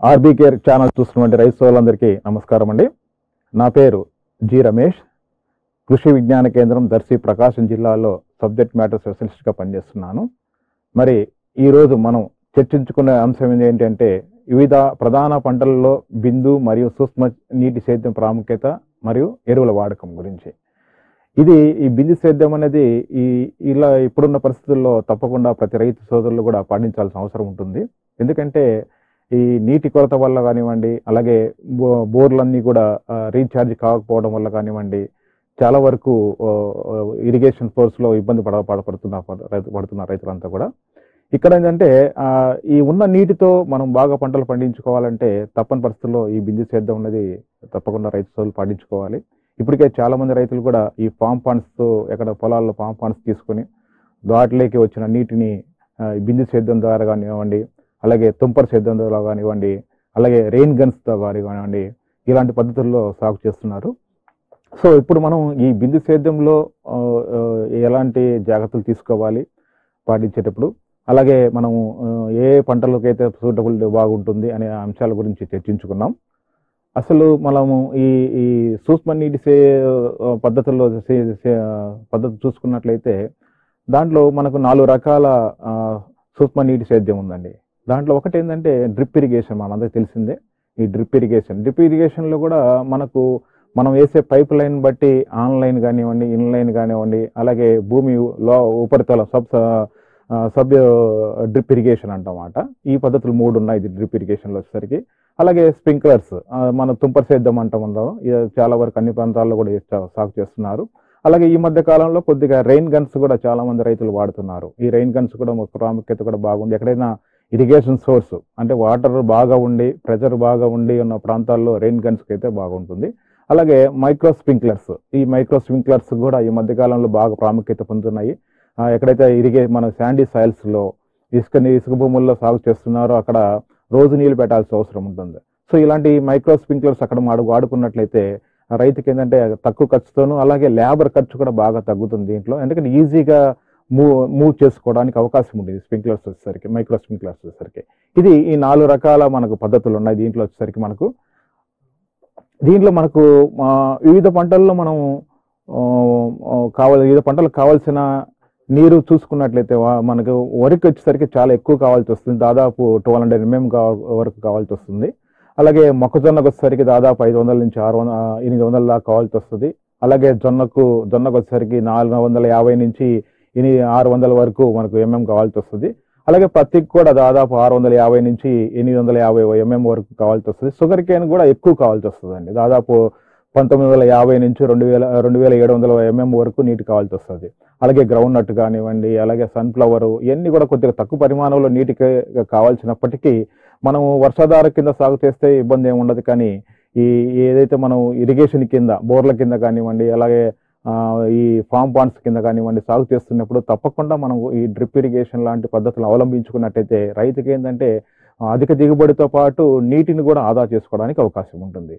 RB care channel చూస్తున్నటువంటి రైతు సోదరులందరికీ నమస్కారం అండి నా పేరు జి రమేష్ కృషి విజ్ఞాన కేంద్రం దర్శి ప్రకాశం జిల్లాలో సబ్జెక్ట్ మ్యాటర్ స్పెషలిస్ట్గా పనిచేస్తున్నాను మరి ఈరోజు మనం చర్చించుకునే అంశం ఏంటంటే వివిధ ప్రధాన పంటలలో బిందు మరియు సూక్ష్మ నీటి సేద్యం ప్రాముఖ్యత మరియు ఎరువుల వాడకం గురించి ఇది ఈ బిందు సేద్యం అనేది ఈ ఇలా ఇప్పుడున్న పరిస్థితుల్లో తప్పకుండా ప్రతి రైతు సోదరులు కూడా పాటించాల్సిన అవసరం ఉంటుంది ఎందుకంటే ఈ నీటి కొరత వల్ల కానివ్వండి అలాగే బో- బోర్లన్నీ కూడా ఆ, రీఛార్జ్ కాకపోవడం వల్ల కానివ్వండి చాలా వరకు ఇరిగేషన్ ఫోర్స్లో ఇబ్బంది పడ పడపడుతున్న రైతు పడుతున్న రైతులంతా కూడా ఇక్కడ ఏంటంటే ఆ, ఈ ఉన్న నీటితో మనం బాగా పంటలు పండించుకోవాలంటే తప్పని పరిస్థితుల్లో ఈ బిందు సేద్యం అనేది తప్పకుండా రైతు సోదరులు పాటించుకోవాలి ఇప్పటికే చాలా మంది రైతులు కూడా ఈ పామ్ పాండ్స్ ఎక్కడ పొలాల్లో పామ్ పాండ్స్ తీసుకొని దాటిలోకి వచ్చిన నీటిని ఆ, ఈ బిందు సేద్యం ద్వారా కానివ్వండి అలాగే తుంపర సేద్యం ద్వారా కానివ్వండి అలాగే రెయిన్ గన్స్తో కానివ్వండి ఇలాంటి పద్ధతుల్లో సాగు చేస్తున్నారు సో ఇప్పుడు మనం ఈ బిందు సేద్యంలో ఆ, ఆ, ఎలాంటి జాగ్రత్తలు తీసుకోవాలి పాటించేటప్పుడు అలాగే మనము ఆ, ఏ పంటలకైతే సూటబుల్ బాగుంటుంది అనే అంశాల గురించి చర్చించుకున్నాం అసలు మనము ఈ ఈ సూక్ష్మ నీటి సే పద్ధతుల్లో సే- సే- పద్ధతి చూసుకున్నట్లయితే దాంట్లో మనకు నాలుగు రకాల ఆ, సూక్ష్మ నీటి సేద్యం ఉందండి దాంట్లో ఒకటి ఏంటంటే డ్రిప్ ఇరిగేషన్ మనందరికి తెలిసిందే ఈ డ్రిప్ ఇరిగేషన్ డ్రిప్ ఇరిగేషన్లో కూడా మనకు మనం వేసే పైప్ లైన్ బట్టి ఆన్లైన్ కానివ్వండి ఇన్లైన్ కానివ్వండి అలాగే భూమి లో ఉపరితల సబ్ ఆ, సబ్ డ్రిప్ ఇరిగేషన్ అంటమాట ఈ పద్ధతులు మూడు ఉన్నాయి ఇది డ్రిప్ ఇరిగేషన్లో వచ్చేసరికి అలాగే స్ప్రింక్లర్స్ మన తుంపర సేద్యం అంటాం ఉందాం ఇది చాలా వరకు అన్ని ప్రాంతాల్లో కూడా చేస్తా- సాగు చేస్తున్నారు అలాగే ఈ మధ్య కాలంలో కొద్దిగా రెయిన్ గన్స్ కూడా చాలా మంది రైతులు వాడుతున్నారు ఈ రెయిన్ గన్స్ కూడా ఒక ప్రాముఖ్యత కూడా బాగుంది ఎక్కడైనా ఇరిగేషన్ సోర్స్ అంటే వాటర్ బాగా ఉండి ప్రెజర్ బాగా ఉండి ఉన్న ప్రాంతాల్లో రెయిన్ గన్స్ అయితే బాగుంటుంది అలాగే మైక్రో స్ప్రింక్లర్స్ ఈ మైక్రో స్ప్రింక్లర్స్ కూడా ఈ మధ్య కాలంలో బాగా ప్రాముఖ్యత పొందుతున్నాయి ఆ, ఎక్కడైతే ఇరిగే మన శాండీ సాయిల్స్ లో ఇసుక ఇసుక భూముల్లో సాగు చేస్తున్నారో అక్కడ రోజు నీళ్లు పెట్టాల్సిన అవసరం ఉంటుంది సో ఇలాంటి మైక్రో స్ప్రింక్లర్స్ అక్కడ వాడు వాడుకున్నట్లయితే ఆ రైతుకి ఏంటంటే తక్కువ ఖర్చుతోనూ అలాగే లేబర్ ఖర్చు కూడా బాగా తగ్గుతుంది దీంట్లో ఎందుకంటే ఈజీగా మూవ్ మూవ్ చేసుకోవడానికి అవకాశం ఉంటుంది స్ప్రింక్లర్స్ వచ్చేసరికి మైక్రో స్ప్రింక్లర్స్ వచ్చేసరికి ఇది ఈ నాలుగు రకాల మనకు పద్ధతులు ఉన్నాయి దీంట్లో వచ్చేసరికి మనకు దీంట్లో మనకు ఆ, వివిధ పంటల్లో మనం ఆ, ఆ, కావాలి వివిధ పంటలకు కావాల్సిన నీరు చూసుకున్నట్లయితే వా- మనకు వరికి వచ్చేసరికి చాలా ఎక్కువ కావాల్సి వస్తుంది దాదాపు ట్వెల్వ్ హండ్రెడ్ ఎంఎం వరకు కావాల్సి వస్తుంది అలాగే మొక్కజొన్నకు వచ్చేసరికి దాదాపు ఐదు వందల నుంచి ఆరు వందల ఎనిమిది వందల దాకా కావాల్సి వస్తుంది అలాగే జొన్నకు జొన్నకు వచ్చేసరికి నాలుగు వందల యాభై నుంచి ఎనిమిది ఆరు వందల వరకు మనకు ఎంఎం కావాల్సి వస్తుంది అలాగే పత్తికి కూడా దాదాపు ఆరు వందల యాభై నుంచి ఎనిమిది వందల యాభై ఎంఎం వరకు కావాల్సి వస్తుంది షుగర్ కేన్ కూడా ఎక్కువ కావాల్సి వస్తుంది అండి దాదాపు పంతొమ్మిది వందల యాభై నుంచి రెండు వేల రెండు వేల ఏడు వందల ఎంఎం వరకు నీటి కావాల్సి వస్తుంది అలాగే గ్రౌండ్ నట్ కానివ్వండి అలాగే సన్ఫ్లవర్ ఇవన్నీ కూడా కొద్దిగా తక్కువ పరిమాణంలో నీటికి కావాల్సినప్పటికీ మనం వర్షాధార కింద సాగు చేస్తే ఇబ్బంది ఏమి ఉండదు కానీ ఈ ఏదైతే మనం ఇరిగేషన్ కింద బోర్ల కింద కానివ్వండి అలాగే ఆ, ఈ ఫామ్ పాండ్స్ కింద కానివ్వండి సాగు చేస్తున్నప్పుడు తప్పకుండా మనం ఈ డ్రిప్ ఇరిగేషన్ లాంటి పద్ధతులు అవలంబించుకున్నట్టయితే రైతుకి ఏంటంటే ఆ, అధిక దిగుబడితో పాటు నీటిని కూడా ఆదా చేసుకోవడానికి అవకాశం ఉంటుంది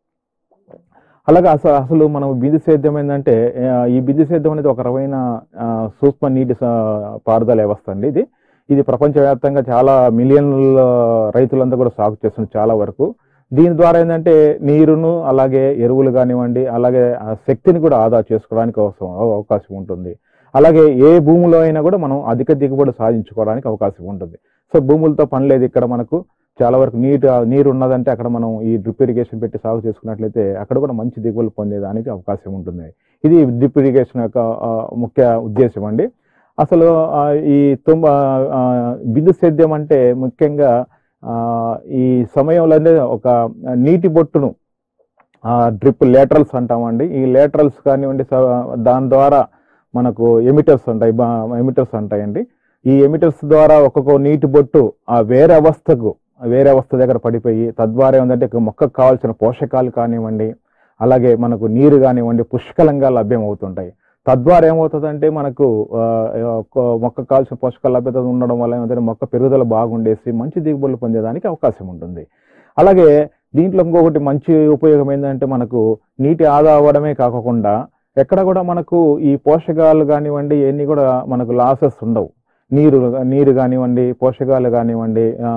అలాగే అసలు అసలు మనం బిందు సేద్యం ఏంటంటే ఆ, ఈ బిందు సేద్యం అనేది ఒక రకమైన ఆ, సూక్ష్మ నీటి స- పారుదల వ్యవస్థ అండి ఇది ఇది ప్రపంచవ్యాప్తంగా చాలా మిలియన్ల రైతులంతా కూడా సాగు చేస్తున్నారు చాలా వరకు దీని ద్వారా ఏంటంటే నీరును అలాగే ఎరువులు కానివ్వండి అలాగే ఆ శక్తిని కూడా ఆదా చేసుకోవడానికి అవసరం అవకాశం ఉంటుంది అలాగే ఏ భూమిలో అయినా కూడా మనం అధిక దిగుబడి సాధించుకోవడానికి అవకాశం ఉంటుంది సో భూములతో పని లేదు ఇక్కడ మనకు చాలా వరకు నీటి నీరు ఉన్నదంటే అక్కడ మనం ఈ డ్రిప్ ఇరిగేషన్ పెట్టి సాగు చేసుకున్నట్లయితే అక్కడ కూడా మంచి దిగుబడులు పొందేదానికి అవకాశం ఉంటుంది ఇది డ్రిప్ ఇరిగేషన్ యొక్క ఆ, ముఖ్య ఉద్దేశం అండి అసలు ఆ, ఈ తుంబ ఆ, బిందు సేద్యం అంటే ముఖ్యంగా ఆ, ఈ సమయంలోనే ఒక నీటి బొట్టును డ్రిప్ లేటరల్స్ అంటామండి ఈ లేటరల్స్ కానివ్వండి స- దాని ద్వారా మనకు ఎమిటర్స్ ఉంటాయి ఎమిటర్స్ ఉంటాయండి ఈ ఎమిటర్స్ ద్వారా ఒక్కొక్క నీటి బొట్టు ఆ వేరే అవస్థకు వేరే అవస్థ దగ్గర పడిపోయి తద్వారా ఏంటంటే ఇక మొక్కకు కావాల్సిన పోషకాలు కానివ్వండి అలాగే మనకు నీరు కానివ్వండి పుష్కలంగా లభ్యం అవుతుంటాయి తద్వారా ఏమవుతుందంటే మనకు ఆ, ఒక మొక్కకు కావాల్సిన పోషకాల లభ్యత ఉండడం వల్ల ఏమంటే మొక్క పెరుగుదల బాగుండేసి మంచి దిగుబడులు పొందేదానికి అవకాశం ఉంటుంది అలాగే దీంట్లో ఇంకొకటి మంచి ఉపయోగం ఏంటంటే మనకు నీటి ఆదా అవ్వడమే కాకుండా ఎక్కడ కూడా మనకు ఈ పోషకాలు కానివ్వండి ఇవన్నీ కూడా మనకు లాసెస్ ఉండవు నీరు నీరు కానివ్వండి పోషకాలు కానివ్వండి ఆ,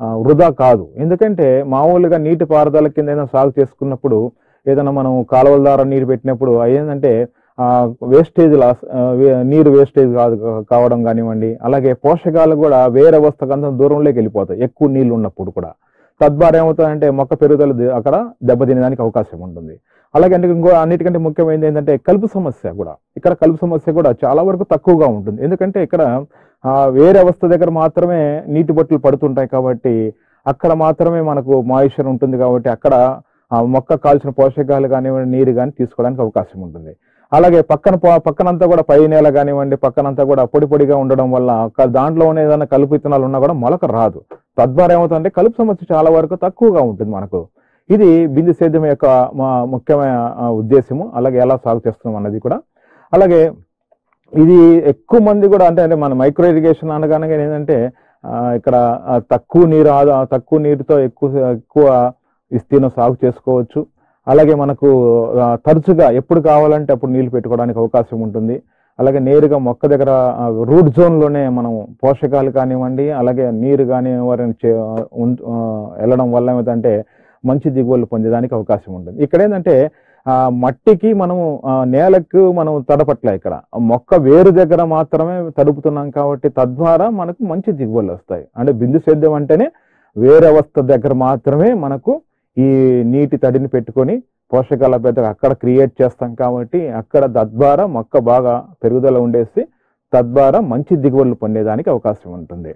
ఆ, వృధా కాదు ఎందుకంటే మామూలుగా నీటి పారుదల కింద ఏదైనా సాగు చేసుకున్నప్పుడు ఏదైనా మనం కాలువల ద్వారా నీరు పెట్టినప్పుడు అవి ఏంటంటే వేస్టేజ్ లాస్ ఆ, వే- నీరు వేస్టేజ్ కాదు కావడం కానివ్వండి అలాగే పోషకాలు కూడా వేరే వస్తువుకి అంత దూరంలోకి వెళ్ళిపోతాయి ఎక్కువ నీళ్లు ఉన్నప్పుడు కూడా తద్వారా ఏమవుతుందంటే మొక్క పెరుగుదల ది- అక్కడ దెబ్బతినేదానికి అవకాశం ఉంటుంది అలాగే అంటే ఇంకో అన్నిటికంటే ముఖ్యమైనది ఏంటంటే కలుపు సమస్య కూడా ఇక్కడ కలుపు సమస్య కూడా చాలా వరకు తక్కువగా ఉంటుంది ఎందుకంటే ఇక్కడ ఆ, వేరే అవస్థ దగ్గర మాత్రమే నీటి బొట్టులు పడుతుంటాయి కాబట్టి అక్కడ మాత్రమే మనకు మాయిశ్చర్ ఉంటుంది కాబట్టి అక్కడ ఆ మొక్క కాల్చిన పోషకాలు కానివ్వండి నీరు కానీ తీసుకోవడానికి అవకాశం ఉంటుంది అలాగే పక్కన పో- పక్కనంతా కూడా పై నేల కానివ్వండి పక్కనంతా కూడా పొడి పొడిగా ఉండడం వల్ల క- దాంట్లో ఉన్న ఏదైనా కలుపు విత్తనాలు ఉన్నా కూడా మొలక రాదు తద్వారా ఏమవుతుందంటే కలుపు సమస్య చాలా వరకు తక్కువగా ఉంటుంది మనకు ఇది బిందు సేద్యం యొక్క మా ముఖ్యమైన ఆ, ఉద్దేశము అలాగే ఎలా సాగు చేస్తున్నాం అన్నది కూడా అలాగే ఇది ఎక్కువ మంది కూడా అంటే అంటే మన మైక్రో ఇరిగేషన్ అనగానే ఏంటంటే ఆ, ఇక్కడ ఆ, తక్కువ నీరు ఆదా తక్కువ నీరుతో ఎక్కువ ఎక్కువ విస్తీర్ణం సాగు చేసుకోవచ్చు అలాగే మనకు ఆ, తరచుగా ఎప్పుడు కావాలంటే అప్పుడు నీళ్లు పెట్టుకోవడానికి అవకాశం ఉంటుంది అలాగే నేరుగా మొక్క దగ్గర రూట్ జోన్లోనే మనం పోషకాలు కానివ్వండి అలాగే నీరు కానీ వారిని చే- ఉం- ఆ, వెళ్ళడం వల్ల ఏమిటంటే మంచి దిగుబడులు పొందేదానికి అవకాశం ఉంటుంది ఇక్కడ ఏంటంటే ఆ మట్టికి మనము ఆ, నేలకు మనం తడపట్లే ఇక్కడ ఆ మొక్క వేరు దగ్గర మాత్రమే తడుపుతున్నాం కాబట్టి తద్వారా మనకు మంచి దిగుబడులు వస్తాయి అంటే బిందు సేద్యం అంటేనే వేరే అవస్థ దగ్గర మాత్రమే మనకు ఈ నీటి తడిని పెట్టుకొని పోషకాల పెద్ద అక్కడ క్రియేట్ చేస్తాం కాబట్టి అక్కడ తద్వారా మొక్క బాగా పెరుగుదల ఉండేసి తద్వారా మంచి దిగుబడులు పొందేదానికి అవకాశం ఉంటుంది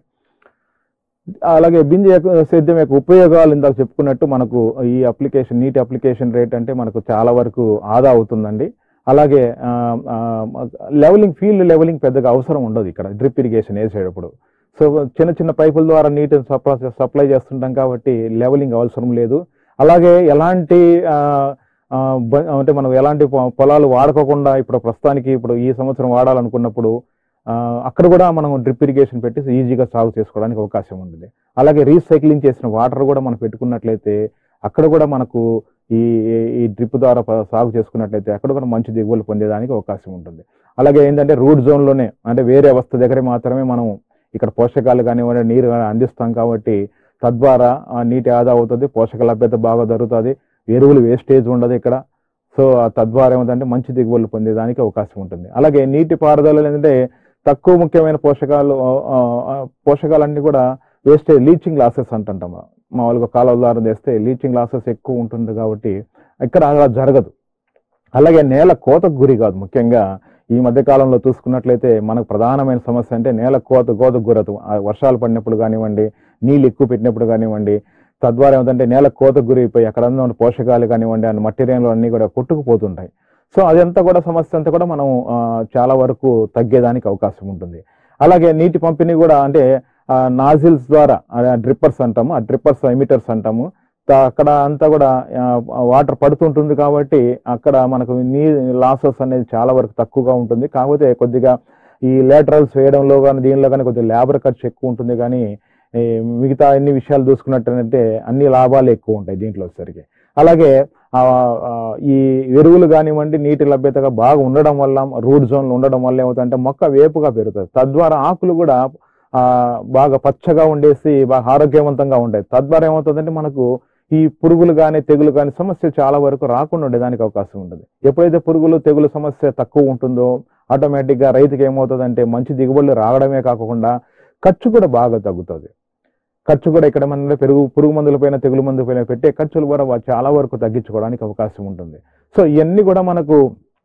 అలాగే బిందు యొక్క సేద్యం యొక్క ఉపయోగాలు ఇందాక చెప్పుకున్నట్టు మనకు ఈ అప్లికేషన్ నీటి అప్లికేషన్ రేట్ అంటే మనకు చాలా వరకు ఆదా అవుతుందండి అలాగే లెవెలింగ్ ఫీల్డ్ లెవెలింగ్ పెద్దగా అవసరం ఉండదు ఇక్కడ డ్రిప్ ఇరిగేషన్ వేసేటప్పుడు సో చిన్న చిన్న పైపుల ద్వారా నీటిని సప్లై సప్లై చేస్తుంటాం కాబట్టి లెవెలింగ్ అవసరం లేదు అలాగే ఎలాంటి ఆ, ఆ, బ- అంటే మనం ఎలాంటి పొ- పొలాలు వాడుకోకుండా ఇప్పుడు ప్రస్తుతానికి ఇప్పుడు ఈ సంవత్సరం వాడాలనుకున్నప్పుడు ఆ, అక్కడ కూడా మనం డ్రిప్ ఇరిగేషన్ పెట్టి ఈజీగా సాగు చేసుకోవడానికి అవకాశం ఉంటుంది అలాగే రీసైక్లింగ్ చేసిన వాటర్ కూడా మనం పెట్టుకున్నట్లయితే అక్కడ కూడా మనకు ఈ ఈ డ్రిప్ ద్వారా ప- సాగు చేసుకున్నట్లయితే అక్కడ కూడా మంచి దిగుబడులు పొందేదానికి అవకాశం ఉంటుంది అలాగే ఏంటంటే రూట్ జోన్లోనే అంటే వేరే అవస్థ దగ్గరే మాత్రమే మనం ఇక్కడ పోషకాలు కానివ్వండి నీరు కానీ అందిస్తాం కాబట్టి తద్వారా ఆ నీటి ఆదా అవుతుంది పోషక లభ్యత బాగా జరుగుతుంది ఎరువులు వేస్టేజ్ ఉండదు ఇక్కడ సో ఆ తద్వారా ఏమిటంటే మంచి దిగుబడులు పొందేదానికి అవకాశం ఉంటుంది అలాగే నీటి పారుదల ఏంటంటే తక్కువ ముఖ్యమైన పోషకాలు ఆ, ఆ, ఆ, పోషకాలన్నీ కూడా వేస్టేజ్ లీచింగ్ లాసెస్ అంటుంటాం మామూలుగా కాలువ ద్వారా తెస్తే లీచింగ్ లాసెస్ ఎక్కువ ఉంటుంది కాబట్టి ఇక్కడ అలా జరగదు అలాగే నేల కోతకు గురి కాదు ముఖ్యంగా ఈ మధ్య కాలంలో చూసుకున్నట్లయితే మనకు ప్రధానమైన సమస్య అంటే నేల కోత కోతకు గురదు ఆ వర్షాలు పడినప్పుడు కానివ్వండి నీళ్ళు ఎక్కువ పెట్టినప్పుడు కానివ్వండి తద్వారా ఏమిటంటే నేల కోతకు గురైపోయి అక్కడ ఉన్న పోషకాలు కానివ్వండి ఆ మటీరియల్ అన్నీ కూడా కొట్టుకుపోతుంటాయి సో అదంతా కూడా సమస్య అంతా కూడా మనం ఆ, చాలా వరకు తగ్గేదానికి అవకాశం ఉంటుంది అలాగే నీటి పంపిణీ కూడా అంటే నాజిల్స్ ద్వారా డ్రిప్పర్స్ అంటాము ఆ డ్రిప్పర్స్ ఎమిటర్స్ అంటాము త- అక్కడ అంతా కూడా వాటర్ పడుతుంటుంది కాబట్టి అక్కడ మనకు నీ లాసెస్ అనేది చాలా వరకు తక్కువగా ఉంటుంది కాకపోతే కొద్దిగా ఈ లేటరల్స్ వేయడంలో కానీ దీనిలో కానీ కొద్దిగా లేబర్ ఖర్చు ఎక్కువ ఉంటుంది కానీ ఈ మిగతా అన్ని విషయాలు చూసుకున్నట్టంటే అన్ని లాభాలు ఎక్కువ ఉంటాయి దీంట్లో వచ్చేసరికి అలాగే ఆ, ఆ, ఈ ఎరువులు కానివ్వండి నీటి లభ్యతగా బాగా ఉండడం వల్ల రూట్ జోన్లు ఉండడం వల్ల ఏమవుతుందంటే మొక్క వేపుగా పెరుగుతుంది తద్వారా ఆకులు కూడా ఆ, బాగా పచ్చగా ఉండేసి బాగా ఆరోగ్యవంతంగా ఉంటాయి తద్వారా ఏమవుతుందంటే మనకు ఈ పురుగులు కానీ తెగులు కానీ సమస్య చాలా వరకు రాకుండా ఉండేదానికి అవకాశం ఉంటుంది ఎప్పుడైతే పురుగులు తెగులు సమస్య తక్కువ ఉంటుందో ఆటోమేటిక్గా రైతుకి ఏమవుతుందంటే మంచి దిగుబడులు రావడమే కాకుండా ఖర్చు కూడా బాగా తగ్గుతుంది ఖర్చు కూడా ఇక్కడ మన పెరుగు పురుగు మందుల పైన తెగులు మందుల పైన పెట్టే ఖర్చులు కూడా వా- చాలా వరకు తగ్గించుకోవడానికి అవకాశం ఉంటుంది సో ఇవన్నీ కూడా మనకు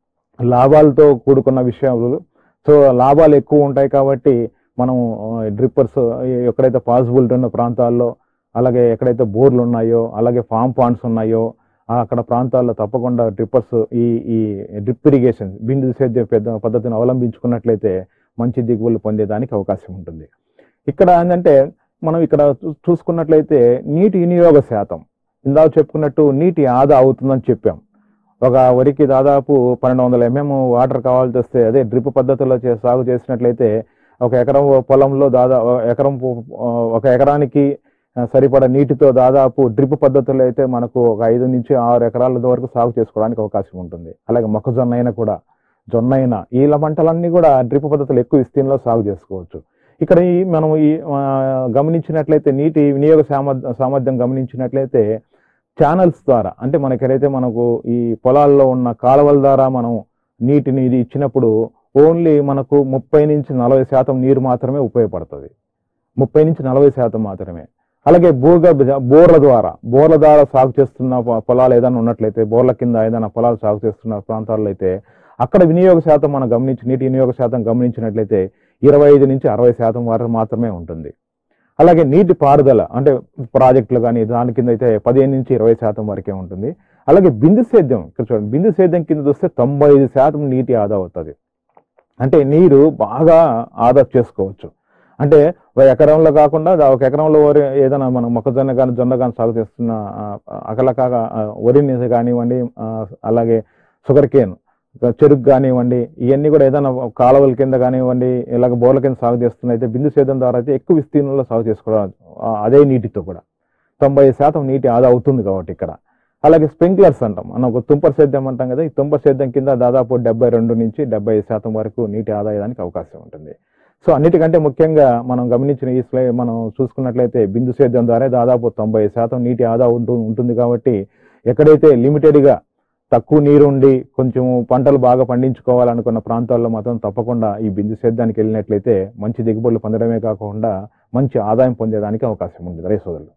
లాభాలతో కూడుకున్న విషయాలు సో లాభాలు ఎక్కువ ఉంటాయి కాబట్టి మనం డ్రిప్పర్స్ ఎక్కడైతే పాసిబిలిటీ ఉన్న ప్రాంతాల్లో అలాగే ఎక్కడైతే బోర్లు ఉన్నాయో అలాగే ఫామ్ పాండ్స్ ఉన్నాయో ఆ అక్కడ ప్రాంతాల్లో తప్పకుండా డ్రిప్పర్స్ ఈ ఈ డ్రిప్ ఇరిగేషన్ బిందు సేద్య పెద్ద పద్ధతిని అవలంబించుకున్నట్లయితే మంచి దిగుబడులు పొందేదానికి అవకాశం ఉంటుంది ఇక్కడ ఏంటంటే మనం ఇక్కడ చూ- చూసుకున్నట్లయితే నీటి వినియోగ శాతం ఇందాక చెప్పుకున్నట్టు నీటి ఆదా అవుతుందని చెప్పాం ఒక వరికి దాదాపు పన్నెండు వందల ఎంఎం వాటర్ కావాల్సి వస్తే అదే డ్రిప్ పద్ధతిలో చే- సాగు చేసినట్లయితే ఒక ఎకరం పొలంలో దాదాపు ఎకరం పొ- ఒక ఎకరానికి ఆ, సరిపడా నీటితో దాదాపు డ్రిప్ పద్ధతిలో అయితే మనకు ఒక ఐదు నుంచి ఆరు ఎకరాల వరకు సాగు చేసుకోవడానికి అవకాశం ఉంటుంది అలాగే మొక్కజొన్న అయినా కూడా జొన్న అయినా ఈల పంటలన్నీ కూడా డ్రిప్ పద్ధతిలో ఎక్కువ విస్తీర్ణంలో సాగు చేసుకోవచ్చు ఇక్కడ ఈ మనం ఈ ఆ, గమనించినట్లయితే నీటి వినియోగ సామర్థ్యం సామర్థ్యం గమనించినట్లయితే ఛానల్స్ ద్వారా అంటే మనకైతే మనకు ఈ పొలాల్లో ఉన్న కాలువల ద్వారా మనం నీటిని ఇది ఇచ్చినప్పుడు ఓన్లీ మనకు ముప్పై నుంచి నలభై శాతం నీరు మాత్రమే ఉపయోగపడుతుంది ముప్పై నుంచి నలభై శాతం మాత్రమే అలాగే భూగర్భ జ- బోర్ల ద్వారా బోర్ల ద్వారా సాగు చేస్తున్న పొ- పొలాలు ఏదైనా ఉన్నట్లయితే బోర్ల కింద ఏదైనా పొలాలు సాగు చేస్తున్న ప్రాంతాల్లో అయితే అక్కడ వినియోగ శాతం మనం గమనించి నీటి వినియోగ శాతం గమనించినట్లయితే ఇరవై ఐదు నుంచి అరవై శాతం వరకు మాత్రమే ఉంటుంది అలాగే నీటి పారుదల అంటే ప్రాజెక్టులు కానీ దాని కింద అయితే పదిహేను నుంచి ఇరవై శాతం వరకే ఉంటుంది అలాగే బిందు సేద్యం ఇక్కడ చూడండి బిందు సేద్యం కింద చూస్తే తొంభై ఐదు శాతం నీటి ఆదా అవుతుంది అంటే నీరు బాగా ఆదా చేసుకోవచ్చు అంటే ఒక ఎకరంలో కాకుండా దా- ఒక ఎకరంలో వరి ఏదైనా మనం మొక్కజొన్న కానీ జొన్న కానీ సాగు చేస్తున్న ఆ, అకలకాగా ఆ, వరిని కానివ్వండి ఆ, అలాగే షుగర్ కేన్ చెరుకు కానివ్వండి ఇవన్నీ కూడా ఏదైనా కాలువల కింద కానివ్వండి ఇలాగ బోర్ల కింద సాగు చేస్తున్న అయితే బిందు సేద్యం ద్వారా అయితే ఎక్కువ విస్తీర్ణంలో సాగు చేసుకోవడం ఆ, అదే నీటితో కూడా తొంభై శాతం నీటి ఆదా అవుతుంది కాబట్టి ఇక్కడ అలాగే స్ప్రింక్లర్స్ అంటాం మనం ఒక తుంపర సేద్యం అంటాం కదా ఈ తుంపర సేద్యం కింద దాదాపు డెబ్బై రెండు నుంచి డెబ్బై శాతం వరకు నీటి ఆదాయానికి అవకాశం ఉంటుంది సో అన్నిటికంటే ముఖ్యంగా మనం గమనించిన ఈ స్లై మనం చూసుకున్నట్లయితే బిందు సేద్యం ద్వారా దాదాపు తొంభై శాతం నీటి ఆదా ఉంటు ఉంటుంది కాబట్టి ఎక్కడైతే లిమిటెడ్గా తక్కువ నీరు ఉండి కొంచెం పంటలు బాగా పండించుకోవాలనుకున్న ప్రాంతాల్లో మాత్రం తప్పకుండా ఈ బిందు సేద్యానికి వెళ్ళినట్లయితే మంచి దిగుబడులు పొందడమే కాకుండా మంచి ఆదాయం పొందేదానికి అవకాశం ఉంటుంది రైతు సోదరులు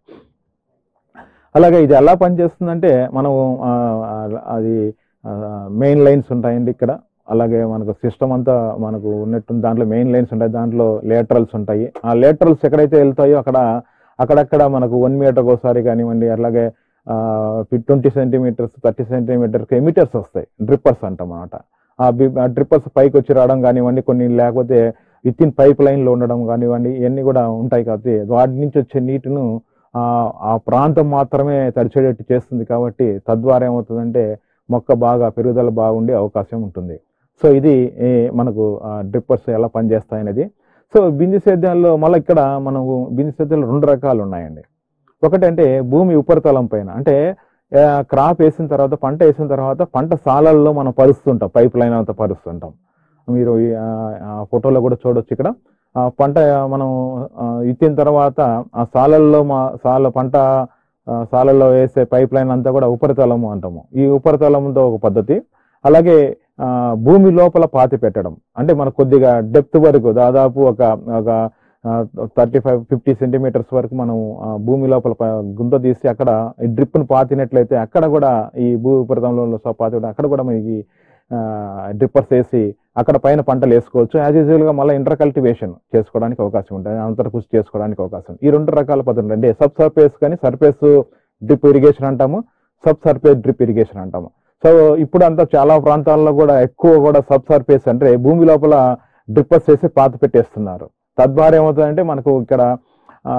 అలాగే ఇది ఎలా పనిచేస్తుందంటే మనం ఆ, ఆ, అది మెయిన్ లైన్స్ ఉంటాయండి ఇక్కడ అలాగే మనకు సిస్టమ్ అంతా మనకు ఉన్నట్టు దాంట్లో మెయిన్ లైన్స్ ఉంటాయి దాంట్లో లేటరల్స్ ఉంటాయి ఆ లేటరల్స్ ఎక్కడైతే వెళ్తాయో అక్కడ అక్కడక్కడ మనకు వన్ మీటర్ ఒకసారి కానివ్వండి అలాగే twenty centimetres thirty centimetres emitters వస్తాయి డ్రిప్పర్స్ అంటాం అనమాట ఆ డ్రిప్పర్స్ పైకి వచ్చి రావడం కానివ్వండి కొన్ని లేకపోతే విత్ ఇన్ పైప్ లైన్లో ఉండడం కానివ్వండి ఇవన్నీ కూడా ఉంటాయి కాబట్టి వాటి నుంచి వచ్చే నీటిను ఆ ఆ ప్రాంతం మాత్రమే తడిచేటట్టు చేస్తుంది కాబట్టి తద్వారా ఏమవుతుందంటే మొక్క బాగా పెరుగుదల బాగుండే అవకాశం ఉంటుంది సో ఇది ఏ, మనకు డ్రిప్పర్స్ ఎలా పనిచేస్తాయనేది సో బిందు సేద్యాల్లో మళ్ళీ ఇక్కడ మనకు బిందు సేద్యాలు రెండు రకాలు ఉన్నాయండి ఒకటంటే భూమి ఉపరితలం పైన అంటే క్రాప్ వేసిన తర్వాత పంట వేసిన తర్వాత పంట సాలల్లో మనం పరుస్తుంటాం పైప్ లైన్ అంతా పరుస్తుంటాం మీరు ఈ, ఆ, ఆ ఫోటోలో కూడా చూడొచ్చు ఇక్కడ ఆ పంట మనం ఆ, ఇచ్చిన తర్వాత ఆ సాలల్లో మా సాల పంట ఆ, సాలల్లో వేసే పైప్ లైన్ అంతా కూడా ఉపరితలము అంటాము ఈ ఉపరితలంతో ఒక పద్ధతి అలాగే ఆ, భూమి లోపల పాతి పెట్టడం అంటే మనకు కొద్దిగా డెప్త్ వరకు దాదాపు ఒక ఒక థర్టీ ఫైవ్ ఫిఫ్టీ సెంటీమీటర్స్ వరకు మనం ఆ, భూమి లోపల ప- గుంత తీసి అక్కడ ఈ డ్రిప్ను పాతినట్లయితే అక్కడ కూడా ఈ భూ ఉపరితలంలో స- పాతి కూడా అక్కడ కూడా మనకి డ్రిప్పర్స్ వేసి అక్కడ పైన పంటలు వేసుకోవచ్చు యాజ్ యూజువల్ గా మళ్ళీ ఇంటర్ కల్టివేషన్ చేసుకోవడానికి అవకాశం ఉంటుంది అంతర కృషి చేసుకోవడానికి అవకాశం ఈ రెండు రకాల పద్ధతులు అంటే సబ్ సర్ఫేస్ కానీ సర్ఫేస్ డ్రిప్ ఇరిగేషన్ అంటాము సబ్ సర్ఫేస్ డ్రిప్ ఇరిగేషన్ అంటాము సో ఇప్పుడు అంతా చాలా ప్రాంతాల్లో కూడా ఎక్కువ కూడా సబ్ సర్ఫేస్ అంటే భూమి లోపల డ్రిప్పర్స్ వేసి పాత పెట్టేస్తున్నారు తద్వారా ఏమవుతుందంటే మనకు ఇక్కడ ఆ,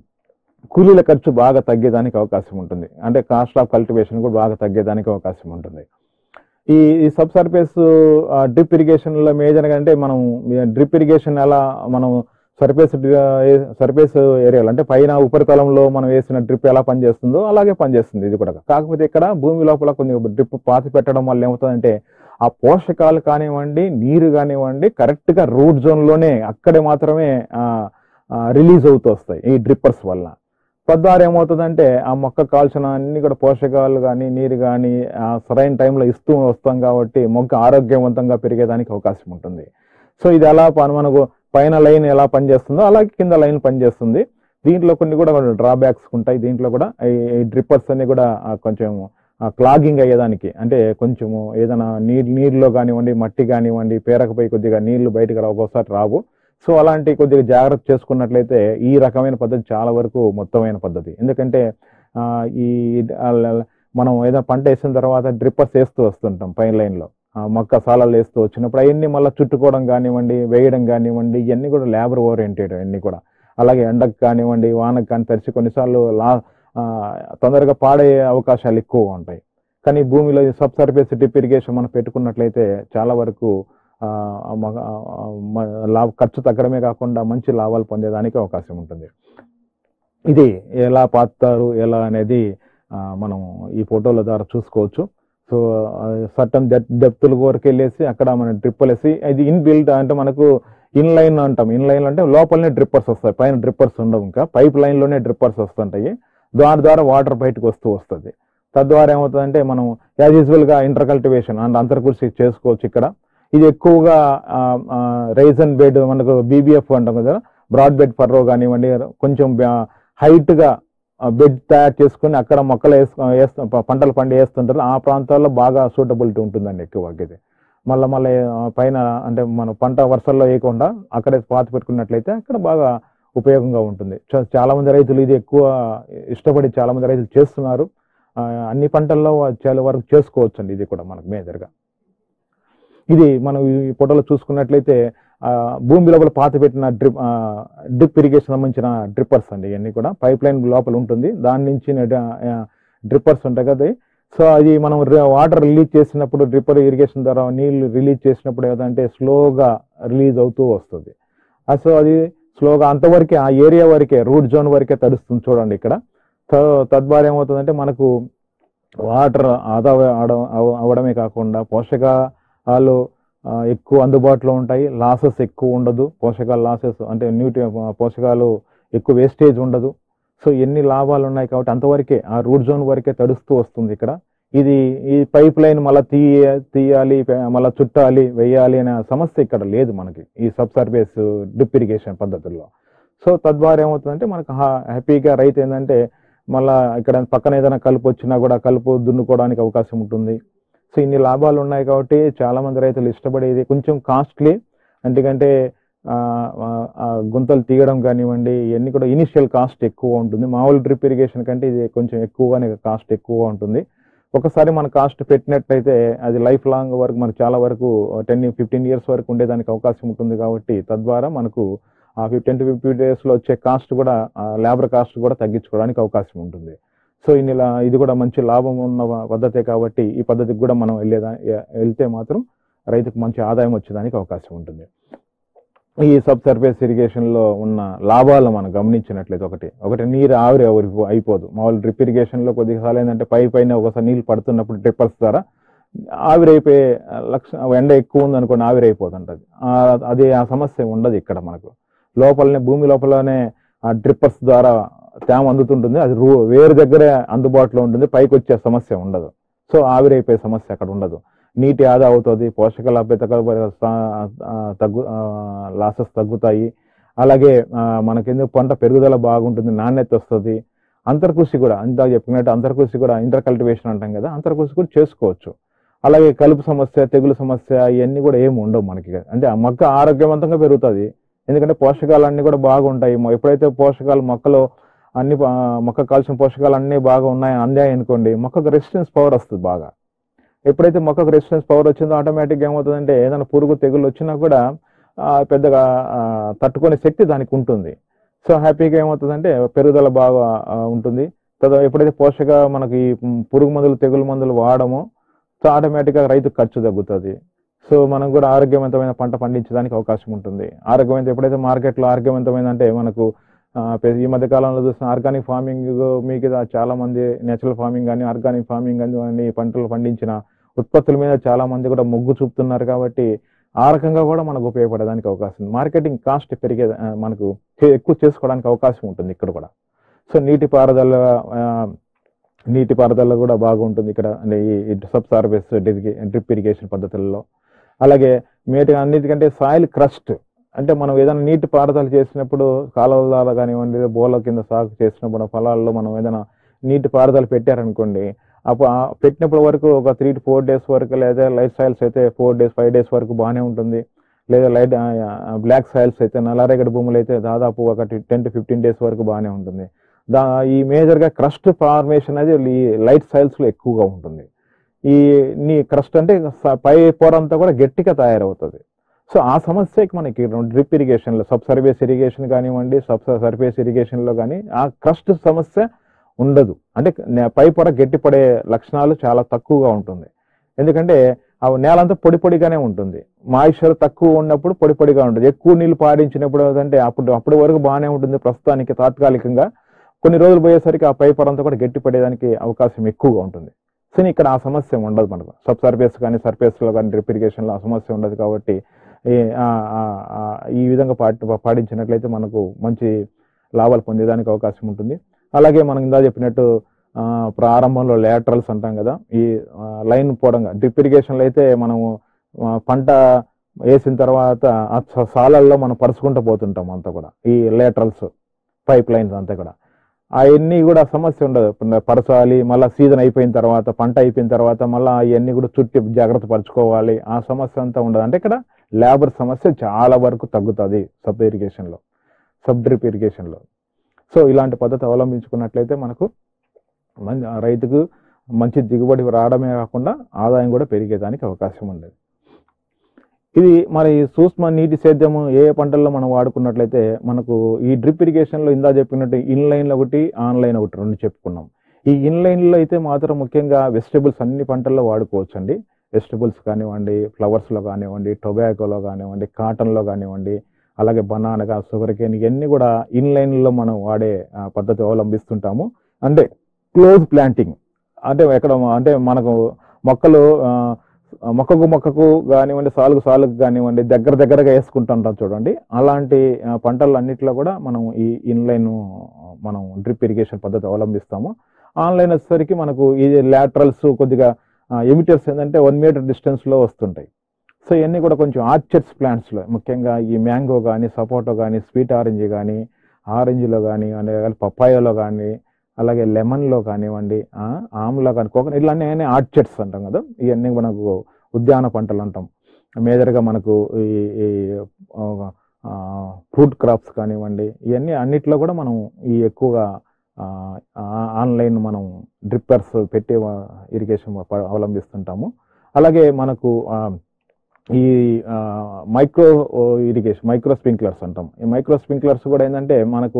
కూలీల ఖర్చు బాగా తగ్గేదానికి అవకాశం ఉంటుంది అంటే కాస్ట్ ఆఫ్ కల్టివేషన్ కూడా బాగా తగ్గేదానికి అవకాశం ఉంటుంది ఈ ఈ సబ్ సర్ఫేస్ డ్రిప్ ఇరిగేషన్ లో మేజర్ గా అంటే మనం డ్రిప్ ఇరిగేషన్ ఎలా మనం సర్ఫేస్ సర్ఫేస్ ఏరియాలో అంటే పైన ఉపరితలంలో మనం వేసిన డ్రిప్ ఎలా పనిచేస్తుందో అలాగే పనిచేస్తుంది ఇది కూడా కాకపోతే ఇక్కడ భూమి లోపల కొన్ని డ్రిప్ పాతి పెట్టడం వల్ల ఏమవుతుందంటే ఆ పోషకాలు కానివ్వండి నీరు కానివ్వండి కరెక్ట్ గా రూట్ జోన్ లోనే అక్కడే మాత్రమే రిలీజ్ అవుతూ వస్తాయి ఈ డ్రిప్పర్స్ వల్ల తద్వారా ఏమవుతుందంటే ఆ మొక్క కాల్చిన అన్ని కూడా పోషకాలు కానీ నీరు కానీ ఆ సరైన టైంలో ఇస్తూ వస్తాం కాబట్టి మొక్క ఆరోగ్యవంతంగా పెరిగేదానికి అవకాశం ఉంటుంది సో ఇది ఎలా పని మనకు పైన లైన్ ఎలా పనిచేస్తుందో అలాగే కింద లైన్ పనిచేస్తుంది దీంట్లో కొన్ని కూడా డ్రాబ్యాక్స్ ఉంటాయి దీంట్లో కూడా ఈ డ్రిప్పర్స్ అన్ని కూడా ఆ, కొంచెం క్లాగింగ్ అయ్యేదానికి అంటే కొంచెము ఏదైనా నీరు నీరులో కానివ్వండి మట్టి కానివ్వండి పేరకపోయి కొద్దిగా నీళ్లు బయటకు రా ఒక్కోసారి రావు సో అలాంటి కొద్దిగా జాగ్రత్త చేసుకున్నట్లయితే ఈ రకమైన పద్ధతి చాలా వరకు మొత్తమైన పద్ధతి ఎందుకంటే ఆ, ఈ ఆ, ల- మనం ఏదైనా పంట వేసిన తర్వాత డ్రిప్పర్స్ వేస్తూ వస్తుంటాం పైన లైన్లో మొక్క సాలాలు వేస్తూ వచ్చినప్పుడు అవన్నీ మళ్ళీ చుట్టుకోవడం కానివ్వండి వేయడం కానివ్వండి ఇవన్నీ కూడా లేబర్ ఓరియంటెడ్ అన్నీ కూడా అలాగే ఎండకు కానివ్వండి వానకు కానీ తరిచి కొన్నిసార్లు లా ఆ, తొందరగా పాడే అవకాశాలు ఎక్కువ ఉంటాయి కానీ భూమిలో సబ్ సర్ఫేస్ డ్రిప్ ఇరిగేషన్ మనం పెట్టుకున్నట్లయితే చాలా వరకు ఆ, మ- ఆ, మ- లాభ ఖర్చు తగ్గడమే కాకుండా మంచి లాభాలు పొందేదానికి అవకాశం ఉంటుంది ఇది ఎలా పాతారు ఎలా అనేది ఆ, మనం ఈ ఫోటోల ద్వారా చూసుకోవచ్చు సో సో సర్టన్ డెప్తుల వరకు వెళ్ళేసి అక్కడ మనం డ్రిప్ వేసి ఇది ఇన్ బిల్డ్ అంటే మనకు ఇన్ లైన్ అంటాం ఇన్ లైన్ అంటే లోపలనే డ్రిప్పర్స్ వస్తాయి పైన డ్రిప్పర్స్ ఉండవు ఇంకా పైప్ లైన్లోనే డ్రిప్పర్స్ వస్తుంటాయి దాని ద్వారా వాటర్ బయటకు వస్తూ వస్తుంది తద్వారా ఏమవుతుందంటే మనం యాజ్ యూజువల్గా ఇంటర్ కల్టివేషన్ అండ్ అంతర్కృషి చేసుకోవచ్చు ఇక్కడ ఇది ఎక్కువగా రైజన్ బెడ్ మనకు బీబీఎఫ్ అంటాం కదా బ్రాడ్ బెడ్ ఫర్రో కానివ్వండి కొంచెం హైట్గా బెడ్ తయారు చేసుకుని అక్కడ మొక్కలు వేసు వేస్తు పంటలు పండి వేస్తుంటారు ఆ ప్రాంతాల్లో బాగా సూటబిలిటీ ఉంటుందండి ఎక్కువ ఇది మళ్ళీ మళ్ళీ పైన అంటే మన పంట వర్షాల్లో వేయకుండా అక్కడే పాతి పెట్టుకున్నట్లయితే అక్కడ బాగా ఉపయోగంగా ఉంటుంది చా- చాలా మంది రైతులు ఇది ఎక్కువ ఇష్టపడి చాలా మంది రైతులు చేస్తున్నారు ఆ, అన్ని పంటల్లో చాలా వరకు చేసుకోవచ్చు అండి ఇది కూడా మనకు మేజర్గా ఇది మనం ఈ ఫోటోలో చూసుకున్నట్లయితే ఆ, భూమి లోపల పాత పెట్టిన డ్రిప్ డ్రిప్ ఇరిగేషన్ సంబంధించిన డ్రిప్పర్స్ అండి ఇవన్నీ కూడా పైప్ లైన్ లోపల ఉంటుంది దాని నుంచి డ్రిప్పర్స్ ఉంటాయి కదా సో అది మనం వాటర్ రిలీజ్ చేసినప్పుడు డ్రిప్పర్ ఇరిగేషన్ ద్వారా నీళ్లు రిలీజ్ చేసినప్పుడు ఏదంటే స్లోగా రిలీజ్ అవుతూ వస్తుంది ఆ, సో అది స్లోగా అంతవరకే ఆ ఏరియా వరకే రూట్ జోన్ వరకే తడుస్తుంది చూడండి ఇక్కడ సో తద్వారా ఏమవుతుందంటే మనకు వాటర్ ఆదా అవడం- అవ- అవడమే కాకుండా పోషకాలు ఆ, ఎక్కువ అందుబాటులో ఉంటాయి లాసెస్ ఎక్కువ ఉండదు పోషకాల లాసెస్ అంటే న్యూట్రి పోషకాలు ఎక్కువ వేస్టేజ్ ఉండదు సో ఎన్ని లాభాలు ఉన్నాయి కాబట్టి అంతవరకే ఆ రూట్ జోన్ వరకే తడుస్తూ వస్తుంది ఇక్కడ ఇది ఈ పైప్ లైన్ మళ్ళీ తీయ తీయాలి పె- మళ్ళీ చుట్టాలి వెయ్యాలి అనే సమస్య ఇక్కడ లేదు మనకి ఈ సబ్ సర్ఫేస్ డ్రిప్ ఇరిగేషన్ పద్ధతుల్లో సో తద్వారా ఏమవుతుందంటే మనకు హా- హ్యాపీగా రైతు ఏంటంటే మళ్ళా ఇక్కడ పక్కన ఏదైనా కలుపు వచ్చినా కూడా కలుపు దున్నుకోవడానికి అవకాశం ఉంటుంది సో ఇన్ని లాభాలు ఉన్నాయి కాబట్టి చాలా మంది రైతులు ఇష్టపడేది కొంచెం కాస్ట్లీ ఎందుకంటే ఆ, ఆ, ఆ గుంతలు తీయడం కానివ్వండి ఇవన్నీ కూడా ఇనిషియల్ కాస్ట్ ఎక్కువ ఉంటుంది మామూలు డ్రిప్ ఇరిగేషన్ కంటే ఇది కొంచెం ఎక్కువగానే కాస్ట్ ఎక్కువగా ఉంటుంది ఒకసారి మన కాస్ట్ పెట్టినట్లయితే అది లైఫ్ లాంగ్ వరకు మనకు చాలా వరకు టెన్ ఫిఫ్టీన్ ఇయర్స్ వరకు ఉండేదానికి అవకాశం ఉంటుంది కాబట్టి తద్వారా మనకు ఆ టెన్ టు ఫిఫ్టీ డేస్లో వచ్చే కాస్ట్ కూడా లేబర్ కాస్ట్ కూడా తగ్గించుకోవడానికి అవకాశం ఉంటుంది సో ఇన్ని లా- ఇది కూడా మంచి లాభం ఉన్న పద్ధతే కాబట్టి ఈ పద్ధతికి కూడా మనం వెళ్ళేదా వెళ్తే మాత్రం రైతుకు మంచి ఆదాయం వచ్చేదానికి అవకాశం ఉంటుంది ఈ సబ్ సర్ఫేస్ ఇరిగేషన్ లో ఉన్న లాభాలు మనం గమనించినట్లయితే ఒకటి ఒకటి నీరు ఆవిరి ఆవిరి అయిపోదు మామూలు డ్రిప్ ఇరిగేషన్ లో కొద్దిసార్లు ఏంటంటే పై పైన ఒకసారి నీళ్ళు పడుతున్నప్పుడు డ్రిప్పర్స్ ద్వారా ఆవిరైపోయే లక్ష ఎండ ఎక్కువ ఉంది అనుకోండి ఆవిరి అయిపోతుంటది ఆ- అది ఆ సమస్య ఉండదు ఇక్కడ మనకు లోపలనే భూమి లోపలనే ఆ డ్రిప్పర్స్ ద్వారా తేమ అందుతుంటుంది అది రూ వేరు దగ్గరే అందుబాటులో ఉంటుంది పైకి వచ్చే సమస్య ఉండదు సో ఆవిరైపోయే సమస్య అక్కడ ఉండదు నీటి ఆదా అవుతుంది పోషక లభ్యత తగ్గు లాసెస్ తగ్గుతాయి అలాగే ఆ, మనకెందుకు పంట పెరుగుదల బాగుంటుంది నాణ్యత వస్తుంది అంతర్కృషి కూడా ఇందాక చెప్పినట్టు అంతర్కృషి కూడా ఇంటర్ కల్టివేషన్ అంటాం కదా అంతర్కృషి కూడా చేసుకోవచ్చు అలాగే కలుపు సమస్య తెగులు సమస్య ఇవన్నీ కూడా ఏమి ఉండవు మనకి అంటే ఆ మొక్క ఆరోగ్యవంతంగా పెరుగుతుంది ఎందుకంటే పోషకాలు అన్ని కూడా బాగుంటాయి మొ- ఎప్పుడైతే పోషకాలు మొక్కలో అన్ని ఆ, మొక్క కాల్సిన పోషకాలు అన్ని బాగా ఉన్నాయి అందాయి అనుకోండి మొక్కకు రెసిస్టెన్స్ పవర్ వస్తుంది బాగా ఎప్పుడైతే మొక్కకు రెసిస్టెన్స్ పవర్ వచ్చిందో ఆటోమేటిక్గా ఏమవుతుందంటే ఏదైనా పురుగు తెగులు వచ్చినా కూడా ఆ, పెద్దగా ఆ, తట్టుకునే శక్తి దానికి ఉంటుంది సో హ్యాపీగా ఏమవుతుందంటే పెరుగుదల బాగా ఆ, ఉంటుంది తర్వాత ఎప్పుడైతే పోషక మనకి ఈ పురుగు మందులు తెగులు మందులు వాడమో సో ఆటోమేటిక్గా రైతు ఖర్చు తగ్గుతుంది సో మనం కూడా ఆరోగ్యవంతమైన పంట పండించడానికి అవకాశం ఉంటుంది ఆరోగ్యవంత ఎప్పుడైతే మార్కెట్లో ఆరోగ్యవంతమైన అంటే మనకు ఆ, పె- ఈ మధ్య కాలంలో చూసిన ఆర్గానిక్ ఫార్మింగ్ మీకు చాలా మంది నేచురల్ ఫార్మింగ్ కానీ ఆర్గానిక్ ఫార్మింగ్ కానీ పంటలు పండించిన ఉత్పత్తుల మీద చాలా మంది కూడా మొగ్గు చూపుతున్నారు కాబట్టి ఆ రకంగా కూడా మనకు ఉపయోగపడడానికి అవకాశం ఉంది మార్కెటింగ్ కాస్ట్ పెరిగే ఆ, మనకు చే- ఎక్కువ చేసుకోవడానికి అవకాశం ఉంటుంది ఇక్కడ కూడా సో నీటి పారుదల ఆ, నీటి పారుదల కూడా బాగుంటుంది ఇక్కడ అంటే ఈ సబ్ సర్వీస్ డ్రిప్ ఇరిగేషన్ పద్ధతుల్లో అలాగే మేటి అన్నిటికంటే సాయిల్ క్రస్ట్ అంటే మనం ఏదైనా నీటి పారుదల చేసినప్పుడు కాలువల ద్వారా కానివ్వండి లేదా బోల కింద సాగు చేసినప్పుడు పొలాల్లో మనం ఏదైనా నీటి పారుదల పెట్టారనుకోండి అప్పుడు ఆ పెట్టినప్పటి వరకు ఒక త్రీ టు ఫోర్ డేస్ వరకు లేదా లైట్ సాయిల్స్ అయితే ఫోర్ డేస్ ఫైవ్ డేస్ వరకు బాగానే ఉంటుంది లేదా లైట్ బ్లాక్ సాయిల్స్ అయితే నల్లరేగడి భూములు అయితే దాదాపు ఒక టెన్ టు ఫిఫ్టీన్ డేస్ వరకు బాగానే ఉంటుంది దా ఈ మేజర్గా క్రస్ట్ ఫార్మేషన్ అనేది ఈ లైట్ సాయిల్స్లో ఎక్కువగా ఉంటుంది ఈ నీ క్రస్ట్ అంటే స- పై పొర అంతా కూడా గట్టిగా తయారవుతుంది సో ఆ సమస్యకి మనకి డ్రిప్ ఇరిగేషన్లో సబ్ సర్ఫేస్ ఇరిగేషన్ కానివ్వండి సబ్ సర్ఫేస్ ఇరిగేషన్లో కానీ ఆ క్రస్ట్ సమస్య ఉండదు అంటే నే- పై పొర గట్టిపడే లక్షణాలు చాలా తక్కువగా ఉంటుంది ఎందుకంటే ఆ నేలంతా పొడి పొడిగానే ఉంటుంది మాయిశ్చర్ తక్కువ ఉన్నప్పుడు పొడి పొడిగా ఉంటుంది ఎక్కువ నీళ్లు పాడించినప్పుడు అంటే అప్పుడు అప్పటి వరకు బాగానే ఉంటుంది ప్రస్తుతానికి తాత్కాలికంగా కొన్ని రోజులు పోయేసరికి ఆ పై పొర అంతా కూడా గట్టిపడేదానికి అవకాశం ఎక్కువగా ఉంటుంది సో ఇక్కడ ఆ సమస్య ఉండదు మనకు సబ్ సర్ఫేస్ కానీ సర్ఫేస్లో కానీ డ్రిప్ ఇరిగేషన్లో ఆ సమస్య ఉండదు కాబట్టి ఈ- ఆ- ఆ- ఆ- ఈ విధంగా పాటి పాటించినట్లయితే మనకు మంచి లాభాలు పొందేదానికి అవకాశం ఉంటుంది అలాగే మనం ఇందా చెప్పినట్టు ఆ, ప్రారంభంలో లేటరల్స్ అంటాం కదా ఈ ఆ, లైన్ పోవడంగా డ్రిప్ ఇరిగేషన్లో అయితే మనము ఆ, పంట వేసిన తర్వాత ఆ స- సాలల్లో మనం పరుచుకుంటూ పోతుంటాం అంతా కూడా ఈ లేటరల్స్ పైప్ లైన్స్ అంతా కూడా అవన్నీ కూడా సమస్య ఉండదు ఇప్పుడు పరచాలి మళ్ళీ సీజన్ అయిపోయిన తర్వాత పంట అయిపోయిన తర్వాత మళ్ళీ అవన్నీ కూడా చుట్టి జాగ్రత్త పరచుకోవాలి ఆ సమస్య అంతా ఉండదు అంటే ఇక్కడ లేబర్ సమస్య చాలా వరకు తగ్గుతుంది సబ్ ఇరిగేషన్లో సబ్ డ్రిప్ ఇరిగేషన్లో సో ఇలాంటి పద్ధతి అవలంబించుకున్నట్లయితే మనకు మంచి ఆ రైతుకు మంచి దిగుబడి రావడమే కాకుండా ఆదాయం కూడా పెరిగేదానికి అవకాశం ఉండేది ఇది మరి సూక్ష్మ నీటి సేద్యము ఏ ఏ పంటల్లో మనం వాడుకున్నట్లయితే మనకు ఈ డ్రిప్ ఇరిగేషన్లో ఇందా చెప్పినట్టు ఇన్లైన్లో ఒకటి ఆన్లైన్ ఒకటి రెండు చెప్పుకున్నాం ఈ ఇన్లైన్లో అయితే మాత్రం ముఖ్యంగా వెజిటబుల్స్ అన్ని పంటల్లో వాడుకోవచ్చు అండి వెజిటబుల్స్ కానివ్వండి ఫ్లవర్స్లో కానివ్వండి టొబాకోలో కానివ్వండి కాటన్లో కానివ్వండి అలాగే బనానగా షుగర్ కేన్ ఇవన్నీ కూడా ఇన్లైన్లో మనం వాడే ఆ, పద్ధతి అవలంబిస్తుంటాము అంటే క్లోజ్ ప్లాంటింగ్ అంటే ఎక్కడ అంటే మనకు మొక్కలు ఆ, మొక్కకు మొక్కకు కానివ్వండి సాలుకు సాలుకు కానివ్వండి దగ్గర దగ్గరగా వేసుకుంటుంటాం చూడండి అలాంటి ఆ, పంటలు అన్నిట్లో కూడా మనం ఈ ఇన్లైన్ మనం డ్రిప్ ఇరిగేషన్ పద్ధతి అవలంబిస్తాము ఆన్లైన్ వచ్చేసరికి మనకు ఈ లాటరల్స్ కొద్దిగా ఎమిటర్స్ ఏంటంటే వన్ మీటర్ డిస్టెన్స్లో వస్తుంటాయి సో ఇవన్నీ కూడా కొంచెం ఆర్చర్డ్స్ ప్లాంట్స్లో ముఖ్యంగా ఈ మ్యాంగో కానీ సపోటో కానీ స్వీట్ ఆరెంజ్ కానీ ఆరెంజ్లో కానీ అలాగే పప్పాయలో కానీ అలాగే లెమన్లో కానివ్వండి ఆ, ఆమ్లో కానీ కోకోనట్ ఇలాంటి ఆర్చర్డ్స్ అంటాం కదా ఇవన్నీ మనకు ఉద్యాన పంటలు అంటాం మేజర్గా మనకు ఈ ఈ ఫ్రూట్ క్రాప్స్ కానివ్వండి ఇవన్నీ అన్నిట్లో కూడా మనం ఈ ఎక్కువగా ఆ, ఆ- ఆన్లైన్ మనం డ్రిప్పర్స్ పెట్టి ఇరిగేషన్ అవలంబిస్తుంటాము అలాగే మనకు ఆ, ఈ మైక్రో ఇరిగేషన్ మైక్రో స్ప్రింక్లర్స్ అంటాం ఈ మైక్రో స్ప్రింక్లర్స్ కూడా ఏంటంటే మనకు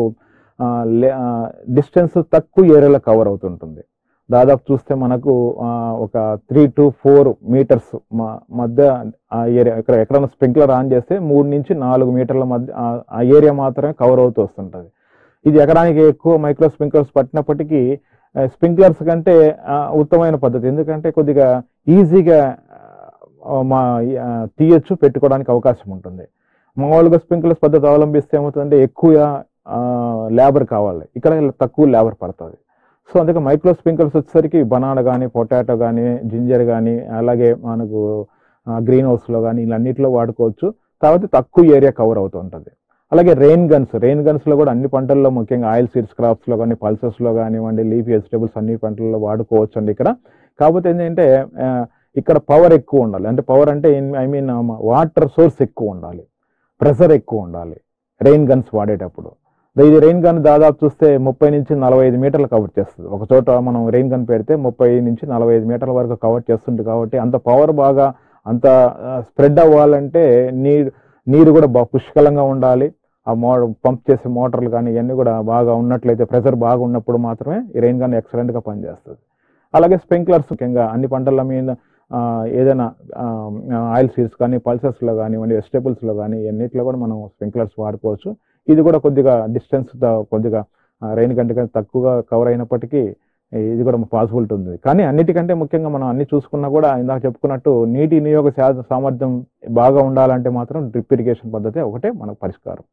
డిస్టెన్స్ తక్కువ ఏరియాలో కవర్ అవుతుంటుంది దాదాపు చూస్తే మనకు ఆ, ఒక త్రీ టు ఫోర్ మీటర్స్ మధ్య ఆ ఏరియా ఇక్కడ ఎక్కడైనా స్ప్రింక్లర్ ఆన్ చేస్తే మూడు నుంచి నాలుగు మీటర్ల మధ్య ఆ- ఆ ఏరియా మాత్రమే కవర్ అవుతూ వస్తుంటుంది ఇది ఎకరానికి ఎక్కువ మైక్రో స్ప్రింక్లర్స్ పట్టినప్పటికీ స్ప్రింక్లర్స్ కంటే ఆ, ఉత్తమమైన పద్ధతి ఎందుకంటే కొద్దిగా ఈజీగా ఆ, మా ఆ, తీయొచ్చు పెట్టుకోవడానికి అవకాశం ఉంటుంది మామూలుగా స్ప్రింక్లర్స్ పద్ధతి అవలంబిస్తే ఏమవుతుందంటే ఎక్కువ లేబర్ కావాలి ఇక్కడ తక్కువ లేబర్ పడుతుంది సో అందుకే మైక్రో స్ప్రింక్లర్స్ వచ్చేసరికి బనానా కానీ పొటాటో కానీ జింజర్ కానీ అలాగే మనకు గ్రీన్ హౌస్లో కానీ ఇలాన్నిటిలో వాడుకోవచ్చు కాబట్టి తక్కువ ఏరియా కవర్ అవుతూ ఉంటుంది అలాగే రెయిన్ గన్స్ రెయిన్ గన్స్లో కూడా అన్ని పంటల్లో ముఖ్యంగా ఆయిల్ సీడ్స్ క్రాప్స్లో కానీ పల్సెస్లో కానివ్వండి లీఫ్ వెజిటబుల్స్ అన్ని పంటల్లో వాడుకోవచ్చు అండి ఇక్కడ కాకపోతే ఏంటంటే ఆ, ఇక్కడ పవర్ ఎక్కువ ఉండాలి అంటే పవర్ అంటే ఐ మీన్ వాటర్ సోర్స్ ఎక్కువ ఉండాలి ప్రెషర్ ఎక్కువ ఉండాలి రెయిన్ గన్స్ వాడేటప్పుడు ఇది రెయిన్ గన్ దాదాపు చూస్తే ముప్పై నుంచి నలభై ఐదు మీటర్లు కవర్ చేస్తుంది ఒక చోట మనం రెయిన్ గన్ పెడితే ముప్పై నుంచి నలభై ఐదు మీటర్ల వరకు కవర్ చేస్తుంది కాబట్టి అంత పవర్ బాగా అంత స్ప్రెడ్ అవ్వాలంటే నీరు నీరు కూడా బాగా పుష్కలంగా ఉండాలి ఆ మో పంప్ చేసే మోటార్లు కానీ ఇవన్నీ కూడా బాగా ఉన్నట్లయితే ప్రెషర్ బాగా ఉన్నప్పుడు మాత్రమే ఈ రెయిన్ గన్ ఎక్సలెంట్గా పనిచేస్తుంది అలాగే స్ప్రింక్లర్స్ ముఖ్యంగా అన్ని పంటల మీద ఆ, ఏదైనా ఆయిల్ సీడ్స్ కానీ పల్సెస్లో కానివ్వండి వెజిటేబుల్స్లో కానీ ఇవన్నిట్లో కూడా మనం స్ప్రింక్లర్స్ వాడుకోవచ్చు ఇది కూడా కొద్దిగా డిస్టెన్స్ కొద్దిగా రెయిన్ కంటే కంటే తక్కువగా కవర్ అయినప్పటికీ ఇది కూడా పాసిబిలిటీ ఉంది కానీ అన్నిటికంటే ముఖ్యంగా మనం అన్ని చూసుకున్నా కూడా ఇందాక చెప్పుకున్నట్టు నీటి వినియోగ శా- సామర్థ్యం బాగా ఉండాలంటే మాత్రం డ్రిప్ ఇరిగేషన్ పద్ధతి ఒకటే మనకు పరిష్కారం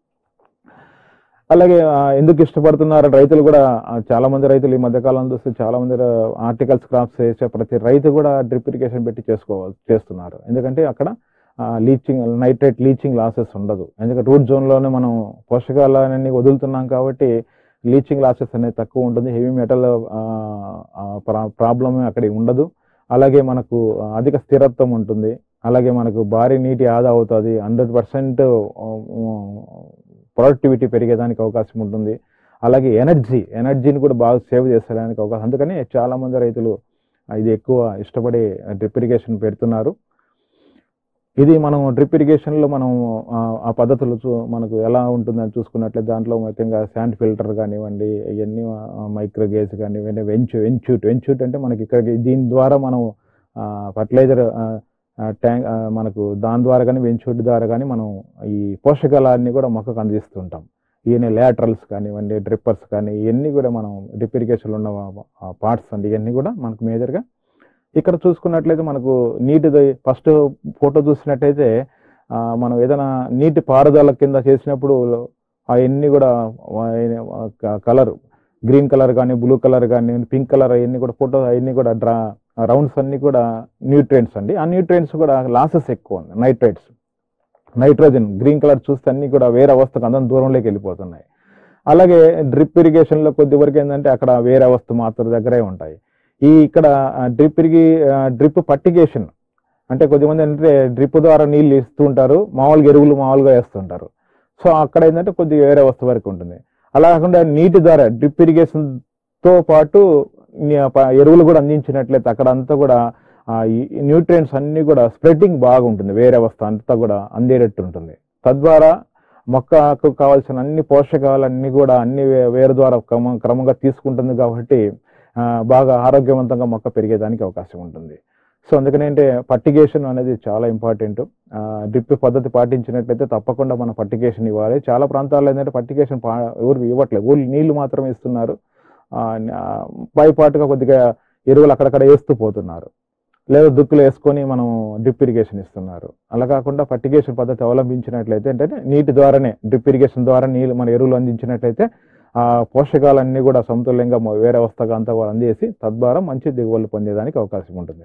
అలాగే ఆ, ఎందుకు ఇష్టపడుతున్నారు రైతులు కూడా ఆ, చాలా మంది రైతులు ఈ మధ్య కాలంలో చూస్తే చాలా మంది ఆర్టికల్స్ క్రాప్స్ వేసే ప్రతి రైతు కూడా డ్రిప్ ఇరిగేషన్ పెట్టి చేసుకోవాలి చేస్తున్నారు ఎందుకంటే అక్కడ లీచింగ్ నైట్రేట్ లీచింగ్ లాసెస్ ఉండదు ఎందుకంటే రూట్ జోన్లోనే మనం పోషకాలన్నీ వదులుతున్నాం కాబట్టి లీచింగ్ లాసెస్ అనేది తక్కువ ఉంటుంది హెవీ మెటల్ ప్రాబ్లమ్ అక్కడ ఉండదు అలాగే మనకు ఆ, అధిక స్థిరత్వం ఉంటుంది అలాగే మనకు భారీ నీటి ఆదా అవుతుంది హండ్రెడ్ పర్సెంట్ ప్రొడక్టివిటీ పెరిగేదానికి అవకాశం ఉంటుంది అలాగే ఎనర్జీ ఎనర్జీని కూడా బాగా సేవ్ చేసేదానికి అవకాశం అందుకని చాలా మంది రైతులు ఆ, ఇది ఎక్కువ ఇష్టపడి డ్రిప్ ఇరిగేషన్ పెడుతున్నారు ఇది మనం డ్రిప్ ఇరిగేషన్లో మనం ఆ, ఆ పద్ధతులు చూ- మనకు ఎలా ఉంటుందని చూసుకున్నట్లయితే దాంట్లో ముఖ్యంగా శాండ్ ఫిల్టర్ కానివ్వండి ఇవన్నీ మైక్రో గేజ్ కానివ్వండి వెంచు వెంచూట్ వెంచూట్ అంటే మనకి ఇక్కడ దీని ద్వారా మనం ఫర్టిలైజర్ ట్యాంక్ మనకు దాని ద్వారా కానీ వెంచూట్ ద్వారా కానీ మనం ఈ పోషకాలన్నీ కూడా మొక్కకు అందిస్తుంటాం ఈయన లేటరల్స్ కానివ్వండి డ్రిప్పర్స్ కానీ ఇవన్నీ కూడా మనం డ్రిప్ ఇరిగేషన్లో ఉన్న పార్ట్స్ అండి ఇవన్నీ కూడా మనకు మేజర్గా ఇక్కడ చూసుకున్నట్లయితే మనకు నీటిది ఫస్ట్ ఫోటో చూసినట్టయితే ఆ, మనం ఏదైనా నీటి పారుదల కింద చేసినప్పుడు అవన్నీ కూడా కలర్ గ్రీన్ కలర్ కానీ బ్లూ కలర్ కానీ పింక్ కలర్ అవన్నీ కూడా ఫోటో అవన్నీ కూడా డ్రా రౌండ్స్ అన్నీ కూడా న్యూట్రియంట్స్ అండి ఆ న్యూట్రియంట్స్ కూడా లాసెస్ ఎక్కువ ఉంది నైట్రేట్స్ నైట్రోజన్ గ్రీన్ కలర్ చూస్తే అన్ని కూడా వేరే అవస్థకు అందరం దూరంలోకి వెళ్ళిపోతున్నాయి అలాగే డ్రిప్ ఇరిగేషన్లో కొద్ది వరకు ఏంటంటే అక్కడ వేరే అవస్థ మాత్రం దగ్గరే ఉంటాయి ఈ ఇక్కడ డ్రిప్ ఇరిగి డ్రిప్ పట్టిగేషన్ అంటే కొద్దిమంది ఏంటంటే డ్రిప్ ద్వారా నీళ్ళు ఇస్తూ ఉంటారు మామూలుగా ఎరువులు మామూలుగా వేస్తుంటారు సో అక్కడ ఏంటంటే కొద్దిగా వేరే వస్తు వరకు ఉంటుంది అలా కాకుండా నీటి ద్వారా డ్రిప్ ఇరిగేషన్ తో పాటు ని- ప- ఎరువులు కూడా అందించినట్లయితే అక్కడ అంతా కూడా న్యూట్రియంట్స్ అన్ని కూడా స్ప్రెడ్డింగ్ బాగుంటుంది వేరే అవస్థ అంతా కూడా అందేటట్టు ఉంటుంది తద్వారా మొక్కకు కావాల్సిన అన్ని పోషకాలన్నీ కూడా అన్ని వే- వేరు ద్వారా క్రమ క్రమంగా తీసుకుంటుంది కాబట్టి ఆ, బాగా ఆరోగ్యవంతంగా మొక్క పెరిగేదానికి అవకాశం ఉంటుంది సో అందుకని అంటే పట్టిగేషన్ అనేది చాలా ఇంపార్టెంట్ డ్రిప్ పద్ధతి పాటించినట్లయితే తప్పకుండా మనం పట్టిగేషన్ ఇవ్వాలి చాలా ప్రాంతాల్లో ఏంటంటే పట్టిగేషన్ పా ఎవరు ఇవ్వట్లేదు ఊళ్ళు నీళ్లు మాత్రమే ఇస్తున్నారు ఆ, ఆ, పైపాటుగా కొద్దిగా ఎరువులు అక్కడక్కడ వేస్తూ పోతున్నారు లేదా దుక్కులు వేసుకొని మనం డ్రిప్ ఇరిగేషన్ ఇస్తున్నారు అలా కాకుండా పట్టిగేషన్ పద్ధతి అవలంబించినట్లయితే ఏంటంటే నీటి ద్వారానే డ్రిప్ ఇరిగేషన్ ద్వారా నీళ్ళు మన ఎరువులు అందించినట్లయితే ఆ పోషకాలన్నీ కూడా సమతుల్యంగా మ- వేరే వస్తగా అంతా కూడా అందేసి తద్వారా మంచి దిగుబడులు పొందేదానికి అవకాశం ఉంటుంది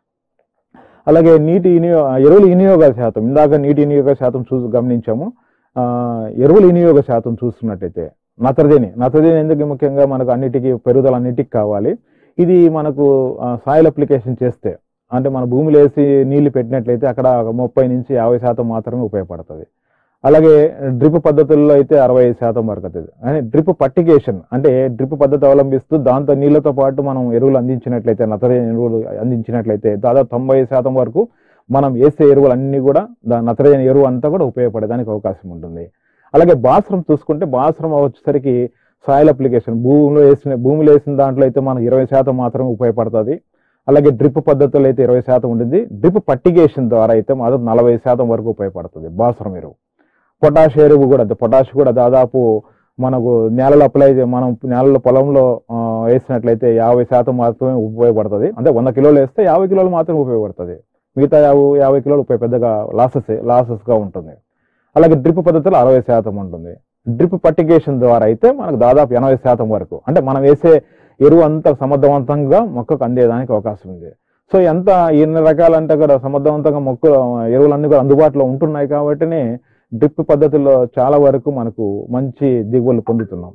అలాగే నీటి వినియో ఎరువుల వినియోగ శాతం ఇందాక నీటి వినియోగ శాతం చూ గమనించాము ఆ, ఎరువుల వినియోగ శాతం చూస్తున్నట్టయితే నత్రజని నత్రజని ఎందుకు ముఖ్యంగా మనకు అన్నిటికీ పెరుగుదల అన్నిటికీ కావాలి ఇది మనకు సాయిల్ అప్లికేషన్ చేస్తే అంటే మన భూమిలో వేసి నీళ్లు పెట్టినట్లయితే అక్కడ ఒక ముప్పై నుంచి యాభై శాతం మాత్రమే ఉపయోగపడుతుంది అలాగే డ్రిప్ పద్ధతుల్లో అయితే అరవై ఐదు శాతం వరకు అవుతుంది అంటే డ్రిప్ పట్టిగేషన్ అంటే డ్రిప్ పద్ధతి అవలంబిస్తూ దాంతో నీళ్ళతో పాటు మనం ఎరువులు అందించినట్లయితే నత్రజని ఎరువులు అందించినట్లయితే దాదాపు తొంభై శాతం వరకు మనం వేసే ఎరువులు అన్ని కూడా దా నత్రజని ఎరువు అంతా కూడా ఉపయోగపడేదానికి అవకాశం ఉంటుంది అలాగే బాస్రం చూసుకుంటే బాస్రం వచ్చేసరికి సాయిల్ అప్లికేషన్ భూమిలో వేసిన భూమిలో వేసిన దాంట్లో అయితే మనకు ఇరవై శాతం మాత్రమే ఉపయోగపడుతుంది అలాగే డ్రిప్ పద్ధతుల్లో అయితే ఇరవై శాతం ఉంటుంది డ్రిప్ పట్టిగేషన్ ద్వారా అయితే మాత్రం నలభై శాతం వరకు ఉపయోగపడుతుంది బాస్రం ఎరువు పొటాష్ ఎరువు కూడా అంతే పొటాష్ కూడా దాదాపు మనకు నేలలో అప్లై చే- మనం నేలలో పొలంలో ఆ, వేసినట్లయితే యాభై శాతం మాత్రమే ఉపయోగపడుతుంది అంటే వంద కిలోలు వేస్తే యాభై కిలోలు మాత్రమే ఉపయోగపడుతుంది మిగతా యాభై యాభై కిలోలు ఉపయోగ పెద్దగా లాసెస్ లాసెస్గా ఉంటుంది అలాగే డ్రిప్ పద్ధతిలో అరవై శాతం ఉంటుంది డ్రిప్ పట్టిగేషన్ ద్వారా అయితే మనకు దాదాపు ఎనభై శాతం వరకు అంటే మనం వేసే ఎరువు అంత సమర్థవంతంగా మొక్కకు అందేదానికి అవకాశం ఉంది సో ఎంత ఎన్ని రకాలంటే కూడా సమర్థవంతంగా మొక్కలు ఎరువులన్నీ కూడా అందుబాటులో ఉంటున్నాయి కాబట్టినే డ్రిప్ పద్ధతిలో చాలా వరకు మనకు మంచి దిగుబడులు పొందుతున్నాం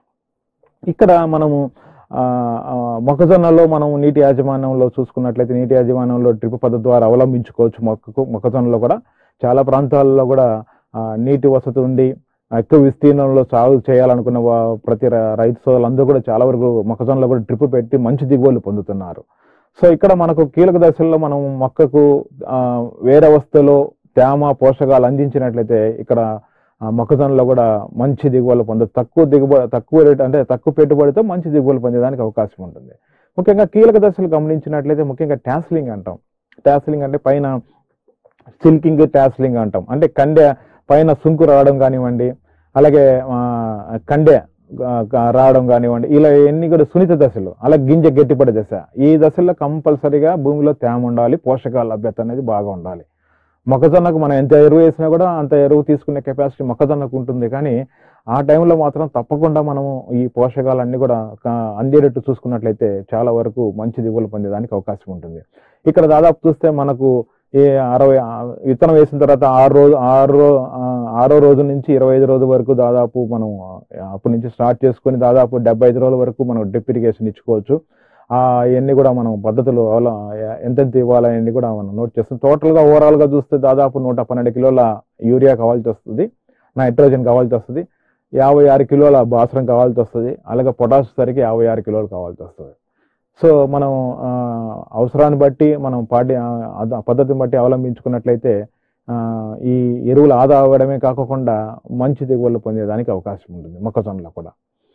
ఇక్కడ మనము ఆ, ఆ, మొక్కజొన్నలో మనం నీటి యాజమాన్యంలో చూసుకున్నట్లయితే నీటి యాజమాన్యంలో డ్రిప్ పద్ధతి ద్వారా అవలంబించుకోవచ్చు మొక్కకు మొక్కజొన్నలో కూడా చాలా ప్రాంతాల్లో కూడా ఆ, నీటి వసతి ఉండి ఎక్కువ విస్తీర్ణంలో సాగు చేయాలనుకున్న వా- ప్రతి ర- రైతు సోదరులందరూ కూడా చాలా వరకు మొక్కజొన్నలో కూడా డ్రిప్ పెట్టి మంచి దిగుబడులు పొందుతున్నారు సో ఇక్కడ మనకు కీలక దశల్లో మనం మొక్కకు ఆ, వేరే వస్తువులో తేమ పోషకాలు అందించినట్లయితే ఇక్కడ ఆ, మొక్కజొన్నలో కూడా మంచి దిగుబడులు పొందదు తక్కువ దిగుబడి తక్కువ రేట్ అంటే తక్కువ పెట్టుబడితో మంచి దిగుబడులు పొందేదానికి అవకాశం ఉంటుంది ముఖ్యంగా కీలక దశలు గమనించినట్లయితే ముఖ్యంగా ట్యాస్లింగ్ అంటాం ట్యాస్లింగ్ అంటే పైన సిల్కింగ్ ట్యాస్లింగ్ అంటాం అంటే కండె పైన సుంకు రావడం కానివ్వండి అలాగే ఆ, కండె ఆ, గా- రావడం కానివ్వండి ఇలా ఎన్ని కూడా సున్నిత దశలు అలా గింజ గట్టిపడే దశ ఈ దశల్లో కంపల్సరీగా భూమిలో తేమ ఉండాలి పోషకాల లభ్యత అనేది బాగా ఉండాలి మొక్కజొన్నకు మనం ఎంత ఎరువు వేసినా కూడా అంత ఎరువు తీసుకునే కెపాసిటీ మొక్కజొన్నకు ఉంటుంది కానీ ఆ టైంలో మాత్రం తప్పకుండా మనము ఈ పోషకాలన్నీ కూడా క- అందేటట్టు చూసుకున్నట్లయితే చాలా వరకు మంచి దిగుబడులు పొందేదానికి అవకాశం ఉంటుంది ఇక్కడ దాదాపు చూస్తే మనకు ఈ అరవై ఆ, విత్తనం వేసిన తర్వాత ఆరు రోజు ఆరు రో- ఆ, ఆరో రోజు నుంచి ఇరవై ఐదు రోజుల వరకు దాదాపు మనం ఆ, అప్పటి నుంచి స్టార్ట్ చేసుకొని దాదాపు డెబ్బై ఐదు రోజుల వరకు మనం డ్రిప్ ఇరిగేషన్ ఇచ్చుకోవచ్చు ఆ ఇవన్నీ కూడా మనం పద్ధతులు అవల- ఎంతెంత ఇవ్వాలనేది కూడా మనం నోట్ చేస్తాం టోటల్గా ఓవరాల్గా చూస్తే దాదాపు నూట పన్నెండు కిలోల యూరియా కావాల్సి వస్తుంది నైట్రోజన్ కావాల్సి వస్తుంది యాభై ఆరు కిలోల బాసరం కావాల్సి వస్తుంది అలాగే పొటాష్ సరికి యాభై ఆరు కిలోలు కావాల్సి వస్తుంది సో మనం ఆ, అవసరాన్ని బట్టి మనం పాటి ఆ, అద- పద్ధతిని బట్టి అవలంబించుకున్నట్లయితే ఆ, ఈ ఎరువులు ఆదా అవ్వడమే కాకుండా మంచి దిగుబడులు పొందేదానికి అవకాశం ఉంటుంది మొక్కజొన్నలో కూడా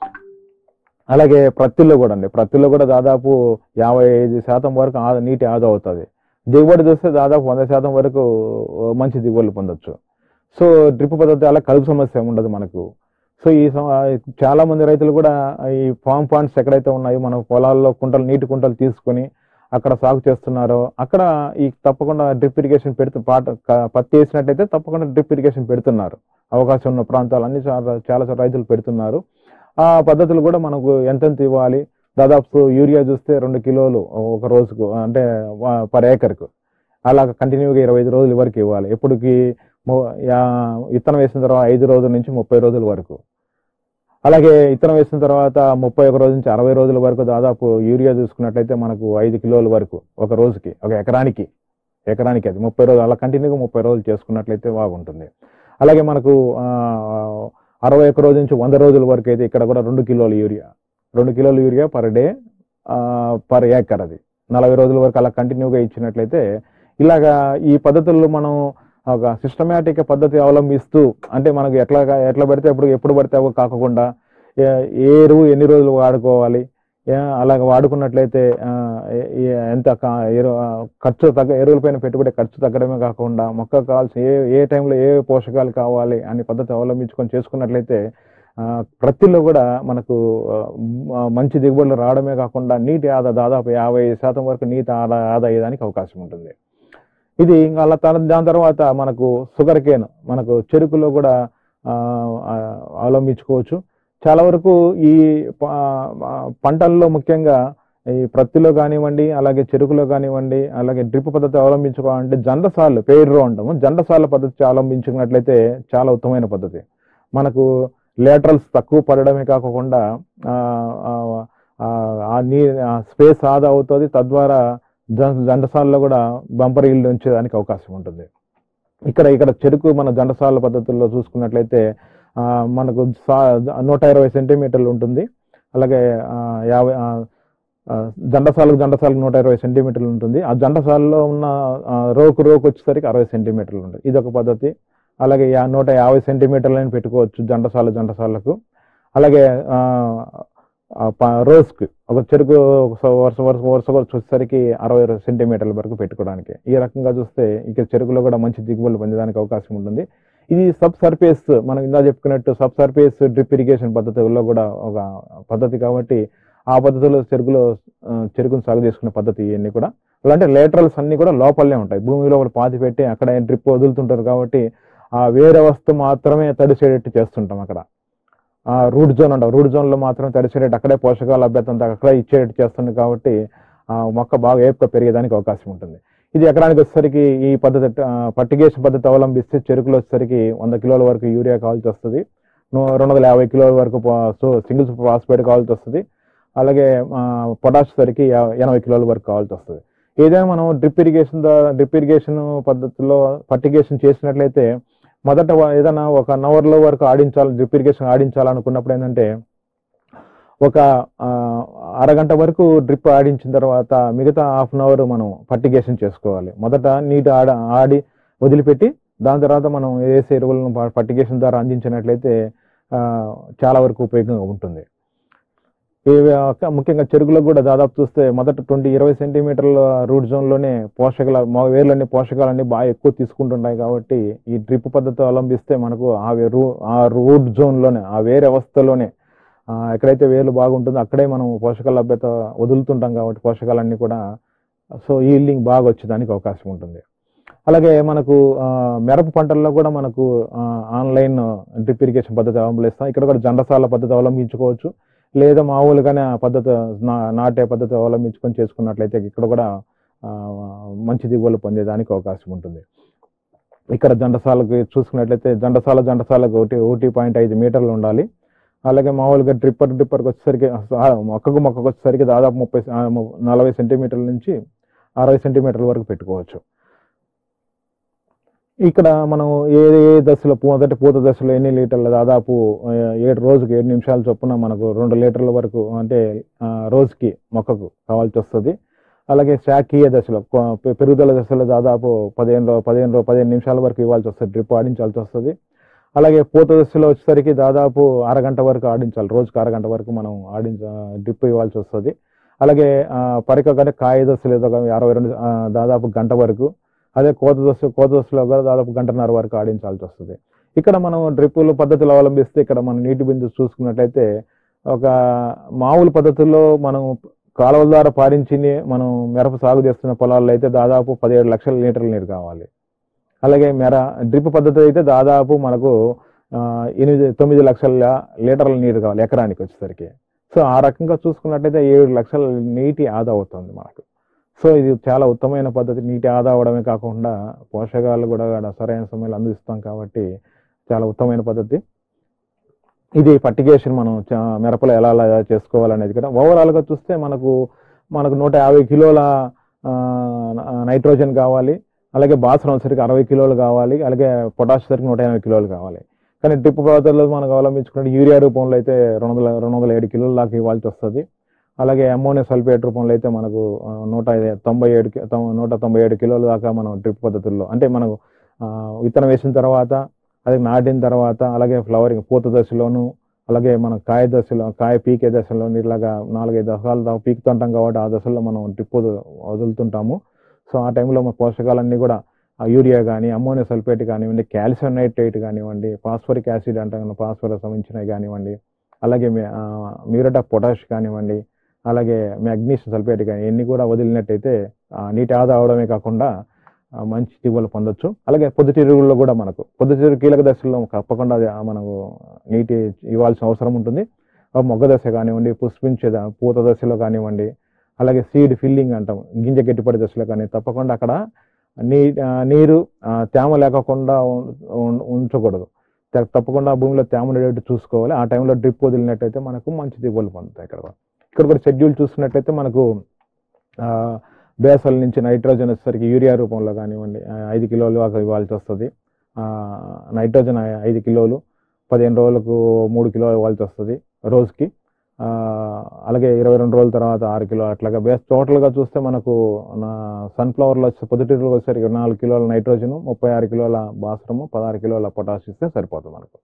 అలాగే ప్రత్తిలో కూడా అండి ప్రత్తిలో కూడా దాదాపు యాభై ఐదు శాతం వరకు ఆ- నీటి ఆదా అవుతుంది దిగుబడి చూస్తే దాదాపు వంద శాతం వరకు మంచి దిగుబడులు పొందొచ్చు సో డ్రిప్ పద్ధతి అలా కలుపు సమస్య ఉండదు మనకు సో ఈ సం- చాలా మంది రైతులు కూడా ఈ ఫామ్ పాండ్స్ ఎక్కడైతే ఉన్నాయో మన పొలాల్లో కుంటలు నీటి కుంటలు తీసుకొని అక్కడ సాగు చేస్తున్నారో అక్కడ ఈ తప్పకుండా డ్రిప్ ఇరిగేషన్ పెడుతూ పాట క- పత్తి వేసినట్టయితే తప్పకుండా డ్రిప్ ఇరిగేషన్ పెడుతున్నారు అవకాశం ఉన్న ప్రాంతాలు అన్ని చాలా చాలా చోట్ల రైతులు పెడుతున్నారు ఆ పద్ధతులు కూడా మనకు ఎంతెంత ఇవ్వాలి దాదాపు యూరియా చూస్తే రెండు కిలోలు ఒక రోజుకు అంటే పర్ ఏకర్కు అలా కంటిన్యూగా ఇరవై ఐదు రోజుల వరకు ఇవ్వాలి ఎప్పటికి మొ- యా- విత్తనం వేసిన తర్వాత ఐదు రోజుల నుంచి ముప్పై రోజుల వరకు అలాగే విత్తనం వేసిన తర్వాత ముప్పై ఒక రోజు నుంచి అరవై రోజుల వరకు దాదాపు యూరియా చూసుకున్నట్లయితే మనకు ఐదు కిలోల వరకు ఒక రోజుకి ఒక ఎకరానికి ఎకరానికి అది ముప్పై రోజులు అలా కంటిన్యూగా ముప్పై రోజులు చేసుకున్నట్లయితే బాగుంటుంది అలాగే మనకు ఆ, అరవై ఒక రోజు నుంచి వంద రోజుల వరకు అయితే ఇక్కడ కూడా రెండు కిలోల యూరియా రెండు కిలోల urea per day per acre అది నలభై రోజుల వరకు అలా కంటిన్యూగా ఇచ్చినట్లయితే ఇలాగా ఈ పద్ధతుల్లో మనం ఒక సిస్టమేటిక్ పద్ధతి అవలంబిస్తూ అంటే మనకు ఎట్లా ఎట్లా పడితే ఎప్పుడు ఎప్పుడు పడితే అప్పుడు కాకుండా ఏ- ఏ ఎరువు ఎన్ని రోజులు వాడుకోవాలి ఏ- అలాగ వాడుకున్నట్లయితే ఆ, ఏ- ఏ- ఎంత కా- ఎరు- ఆ, ఖర్చు తగ్గ ఎరువుల పైన పెట్టుబడి ఖర్చు తగ్గడమే కాకుండా మొక్కకు కావాల్సిన ఏ ఏ టైంలో ఏ పోషకాలు కావాలి అనే పద్ధతి అవలంబించుకొని చేసుకున్నట్లయితే ఆ, ప్రత్తిలో కూడా మనకు ఆ, మ- మంచి దిగుబడులు రావడమే కాకుండా నీటి ఆదా దాదాపు యాభై శాతం వరకు నీటి ఆదా ఆదా అయ్యేదానికి అవకాశం ఉంటుంది ఇది ఇంకా అలా తర్- దాని తర్వాత మనకు షుగర్ కేన్ మనకు చెరుకులో కూడా ఆ, ఆ, అవలంబించుకోవచ్చు చాలా వరకు ఈ ప- ఆ, పంటల్లో ముఖ్యంగా ఈ ప్రత్తిలో కానివ్వండి అలాగే చెరుకులో కానివ్వండి అలాగే డ్రిప్ పద్ధతి అవలంబించుకోవాలంటే జండసార్లు పేరు అంటాము జండసార్ల పద్ధతి అవలంబించుకున్నట్లయితే చాలా ఉత్తమమైన పద్ధతి మనకు లేటరల్స్ తక్కువ పడడమే కాకుండా ఆ, ఆ, ఆ, ఆ నీ స్పేస్ ఆదా అవుతుంది తద్వారా జం- జండసాలలో కూడా బంపర్ ఈల్డ్ ఉంచేదానికి అవకాశం ఉంటుంది ఇక్కడ ఇక్కడ చెరుకు మన జండసాల పద్ధతుల్లో చూసుకున్నట్లయితే ఆ, మనకు సా- నూట ఇరవై సెంటీమీటర్లు ఉంటుంది అలాగే ఆ, యాభై ఆ, ఆ, జండసాలకు జండసాలకు నూట ఇరవై సెంటీమీటర్లు ఉంటుంది ఆ జండసాలలో ఉన్న ఆ, రోకు రోకు వచ్చేసరికి అరవై సెంటీమీటర్లు ఉంటుంది ఇది ఒక పద్ధతి అలాగే యా- నూట యాభై సెంటీమీటర్లని పెట్టుకోవచ్చు జండసాల జండసాలకు అలాగే ఆ, ఆ, ప- రోజుకి ఒక చెరుకు ఒక స- వరుస వరుస వరుస వరుస వచ్చేసరికి అరవై సెంటీమీటర్ల వరకు పెట్టుకోవడానికి ఈ రకంగా చూస్తే ఇక్కడ చెరుకులో కూడా మంచి దిగుబడులు పొందడానికి అవకాశం ఉంటుంది ఇది సబ్ సర్ఫేస్ మనం ఇందా చెప్పుకున్నట్టు సబ్ సర్ఫేస్ డ్రిప్ ఇరిగేషన్ పద్ధతిలో కూడా ఒక పద్ధతి కాబట్టి ఆ పద్ధతిలో చెరుకులో ఆ, చెరుకును సాగు చేసుకునే పద్ధతి ఇవన్నీ కూడా అలాంటి లేటరల్స్ అన్ని కూడా లోపలనే ఉంటాయి భూమిలో ఒకటి పాతి పెట్టి అక్కడ డ్రిప్ వదులుతుంటారు కాబట్టి ఆ వేరే వస్తువు మాత్రమే తడిసేటట్టు చేస్తుంటాం అక్కడ ఆ రూట్ జోన్ అంటాం రూట్ జోన్ లో మాత్రం తడిసేటట్టు అక్కడే పోషకాల లభ్యత అంతా అక్కడే ఇచ్చేటట్టు చేస్తుంది కాబట్టి ఆ మొక్క బాగా ఏపుగా పెరిగేదానికి అవకాశం ఉంటుంది ఇది ఎకరానికి వచ్చేసరికి ఈ పద్ధతి పట్టిగేషన్ పద్ధతి అవలంబిస్తే చెరుకులు వచ్చేసరికి వంద కిలోల వరకు యూరియా కావాల్సి వస్తుంది ను- రెండు వందల యాభై కిలోల వరకు సింగిల్స్ ఫాస్ఫేట్ కావాల్సి వస్తుంది అలాగే పొటాష్ సరికి యా- ఎనభై కిలోల వరకు కావాల్సి వస్తుంది ఏదైనా మనం డ్రిప్ ఇరిగేషన్ ద్వారా డ్రిప్ ఇరిగేషన్ పద్ధతిలో పట్టిగేషన్ చేసినట్లయితే మొదట వ- ఏదైనా ఒక వన్ అవర్లో వరకు ఆడించాలి డ్రిప్ ఇరిగేషన్ ఆడించాలనుకున్నప్పుడు ఏంటంటే ఒక ఆ, అరగంట వరకు డ్రిప్ ఆడించిన తర్వాత మిగతా హాఫ్ అన్ అవర్ మనం పట్టిగేషన్ చేసుకోవాలి మొదట నీటి ఆడ ఆడి వదిలిపెట్టి దాని తర్వాత మనం వేసే ఎరువులను ప- పట్టిగేషన్ ద్వారా అందించినట్లయితే ఆ, చాలా వరకు ఉపయోగంగా ఉంటుంది ఇవి ఒక- ముఖ్యంగా చెరుకులకు కూడా దాదాపు చూస్తే మొదట ట్వంటీ ఇరవై సెంటీమీటర్ల రూట్ జోన్లోనే పోషకాల మా వేర్లన్నీ పోషకాలన్నీ బాగా ఎక్కువ తీసుకుంటున్నాయి కాబట్టి ఈ డ్రిప్ పద్ధతి అవలంబిస్తే మనకు ఆ వే- రూ- ఆ రూట్ జోన్లోనే ఆ వేరే అవస్థలోనే ఆ, ఎక్కడైతే వేర్లు బాగుంటుందో అక్కడే మనం పోషకాల లభ్యత వదులుతుంటాం కాబట్టి పోషకాలన్నీ కూడా సో ఈల్డింగ్ బాగా వచ్చేదానికి అవకాశం ఉంటుంది అలాగే మనకు ఆ, మిరప పంటల్లో కూడా మనకు ఆ, ఆన్లైన్ డ్రిప్ ఇరిగేషన్ పద్ధతి అవలంబిస్తాం ఇక్కడ కూడా జండసాల పద్ధతి అవలంబించుకోవచ్చు లేదా మామూలుగానే ఆ పద్ధతి నా- నాటే పద్ధతి అవలంబించుకొని చేసుకున్నట్లయితే ఇక్కడ కూడా ఆ, మంచి దిగుబడులు పొందేదానికి అవకాశం ఉంటుంది ఇక్కడ జండసాలకు చూసుకున్నట్లయితే జండసాల జండసాలకు ఒకటి ఒకటి పాయింట్ ఐదు మీటర్లు ఉండాలి అలాగే మామూలుగా డ్రిప్పర్ డ్రిప్పర్కి వచ్చేసరికి ఆ, మొక్కకు మొక్కకు వచ్చేసరికి దాదాపు ముప్పై ఆ, ము- నలభై సెంటీమీటర్ల నుంచి అరవై సెంటీమీటర్ల వరకు పెట్టుకోవచ్చు ఇక్కడ మనం ఏ ఏ దశలో పూ- మొదటి పూత దశలో ఎన్ని లీటర్లు దాదాపు ఆ, ఏడు రోజుకి ఏడు నిమిషాల చొప్పున మనకు రెండు లీటర్ల వరకు అంటే ఆ, రోజుకి మొక్కకు కావాల్సి వస్తుంది అలాగే శాఖీయ దశలో కొ- పె- పెరుగుదల దశలో దాదాపు పదిహేను రో- పదిహేను రో- పదిహేను నిమిషాల వరకు ఇవ్వాల్సి వస్తుంది డ్రిప్ ఆడించాల్సి వస్తుంది అలాగే పూత దశలో వచ్చేసరికి దాదాపు అరగంట వరకు ఆడించాలి రోజుకి అరగంట వరకు మనం ఆడించ డ్రిప్ ఇవ్వాల్సి వస్తుంది అలాగే ఆ, పరిక కంటే కాయ దశలో ఏదో ఒక అరవై రెండు ఆ, దాదాపు గంట వరకు అదే కోత దశ కోత దశలో కూడా దాదాపు గంటన్నర వరకు ఆడించాల్సి వస్తుంది ఇక్కడ మనం డ్రిప్పుల పద్ధతులు అవలంబిస్తే ఇక్కడ మనం నీటి బిందు చూసుకున్నట్లయితే ఒక మామూలు పద్ధతుల్లో మనం కాలువల ద్వారా పారించి మనం మిరప సాగు చేస్తున్న పొలాల్లో అయితే దాదాపు పదిహేడు లక్షల లీటర్ల నీరు కావాలి అలాగే మెర డ్రిప్ పద్ధతి అయితే దాదాపు మనకు ఆ, ఎనిమిది తొమ్మిది లక్షల లీటర్ల నీరు కావాలి ఎకరానికి వచ్చేసరికి సో ఆ రకంగా చూసుకున్నట్లయితే ఏడు లక్షల నీటి ఆదా అవుతుంది మనకు సో ఇది చాలా ఉత్తమమైన పద్ధతి నీటి ఆదా అవడమే కాకుండా పోషకాలు కూడా ఆడ సరైన సమయంలో అందిస్తాం కాబట్టి చాలా ఉత్తమమైన పద్ధతి ఇది పట్టికేషన్ మనం చ- మిరపలో ఎలా ఎలా చేసుకోవాలనేది కూడా ఓవరాల్గా చూస్తే మనకు మనకు నూట యాభై కిలోల ఆ, నైట్రోజన్ కావాలి అలాగే బాసరం సరికి అరవై కిలోలు కావాలి అలాగే పొటాష్ సరికి నూట ఎనభై కిలోలు కావాలి కానీ డ్రిప్ పద్ధతుల్లో మనకు అవలంబించుకుంటే యూరియా రూపంలో అయితే రెండు వందల రెండు వందల ఏడు కిలోల దాకా ఇవ్వాల్సి వస్తుంది అలాగే అమ్మోనియా సల్ఫేట్ రూపంలో అయితే మనకు ఆ, నూట ఐదు- తొంభై ఏడు కి- తొం- నూట తొంభై ఏడు కిలోల దాకా మనం డ్రిప్ పద్ధతుల్లో అంటే మనకు ఆ, విత్తనం వేసిన తర్వాత అది నాటిన తర్వాత అలాగే ఫ్లవరింగ్ పూత దశలోను అలాగే మనం కాయ దశలో కాయ పీకే దశలో ఇలాగా నాలుగైదు దశల దాకా పీకుతుంటాం కాబట్టి ఆ దశలో మనం డ్రిప్ వదులుతుంటాము సో ఆ టైంలో మన పోషకాలన్నీ కూడా ఆ యూరియా కానీ అమ్మోనియా సల్ఫేట్ కానివ్వండి కాల్షియం నైట్రేట్ కానివ్వండి ఫాస్ఫరిక్ యాసిడ్ అంటాం ఫాస్ఫరస్ సంబంధించినవి కానివ్వండి అలాగే మ్యూరేట్ ఆఫ్ పొటాష్ కానివ్వండి అలాగే మ్యాగ్నీషియం సల్ఫేట్ కానీ ఇవన్నీ కూడా వదిలినట్టయితే ఆ, నీటి ఆదా అవడమే కాకుండా ఆ, మంచి దిగుబడులు పొందొచ్చు అలాగే పొద్దుతిరుగుల్లో కూడా మనకు పొద్దుతిరుగు కీలక దశల్లో తప్పకుండా అది ఆ, మనకు నీటి ఇవ్వాల్సిన అవసరం ఉంటుంది ఆ మొగ్గ దశ కానివ్వండి పుష్పించే ద- పూత దశలో కానివ్వండి అలాగే సీడ్ ఫిల్లింగ్ అంటాం గింజ గట్టిపడే దశలో కానీ తప్పకుండా అక్కడ నీ ఆ, నీరు ఆ, తేమ లేకుండా ఉం- ఉం- ఉంచకూడదు త- తప్పకుండా భూమిలో తేమ ఉండేటట్టు చూసుకోవాలి ఆ టైంలో డ్రిప్ వదిలినట్టయితే మనకు మంచి దిగుబడులు పొందుతాయి ఇక్కడ కూడా. ఇక్కడ కూడా షెడ్యూల్ చూసినట్లయితే మనకు ఆ, బేసల్ నుంచి నైట్రోజన్ వచ్చేసరికి యూరియా రూపంలో కానివ్వండి ఆ, ఐదు కిలోలు దాకా ఇవ్వాల్సి వస్తుంది ఆ, నైట్రోజన్ ఐ- ఐదు కిలోలు పదిహేను రోజులకు మూడు కిలోలు ఇవ్వాల్సి వస్తుంది రోజుకి ఆ, అలాగే ఇరవై రెండు రోజుల తర్వాత ఆరు కిలో అట్లాగా బేస్ టోటల్గా చూస్తే మనకు నా సన్ఫ్లవర్లో వచ్చే పొద్దుటిలో వచ్చేసరికి నాలుగు కిలోల నైట్రోజన్ ముప్పై ఆరు కిలోల బాసరము పదహారు కిలోల పొటాష్ ఇస్తే సరిపోతుంది మనకు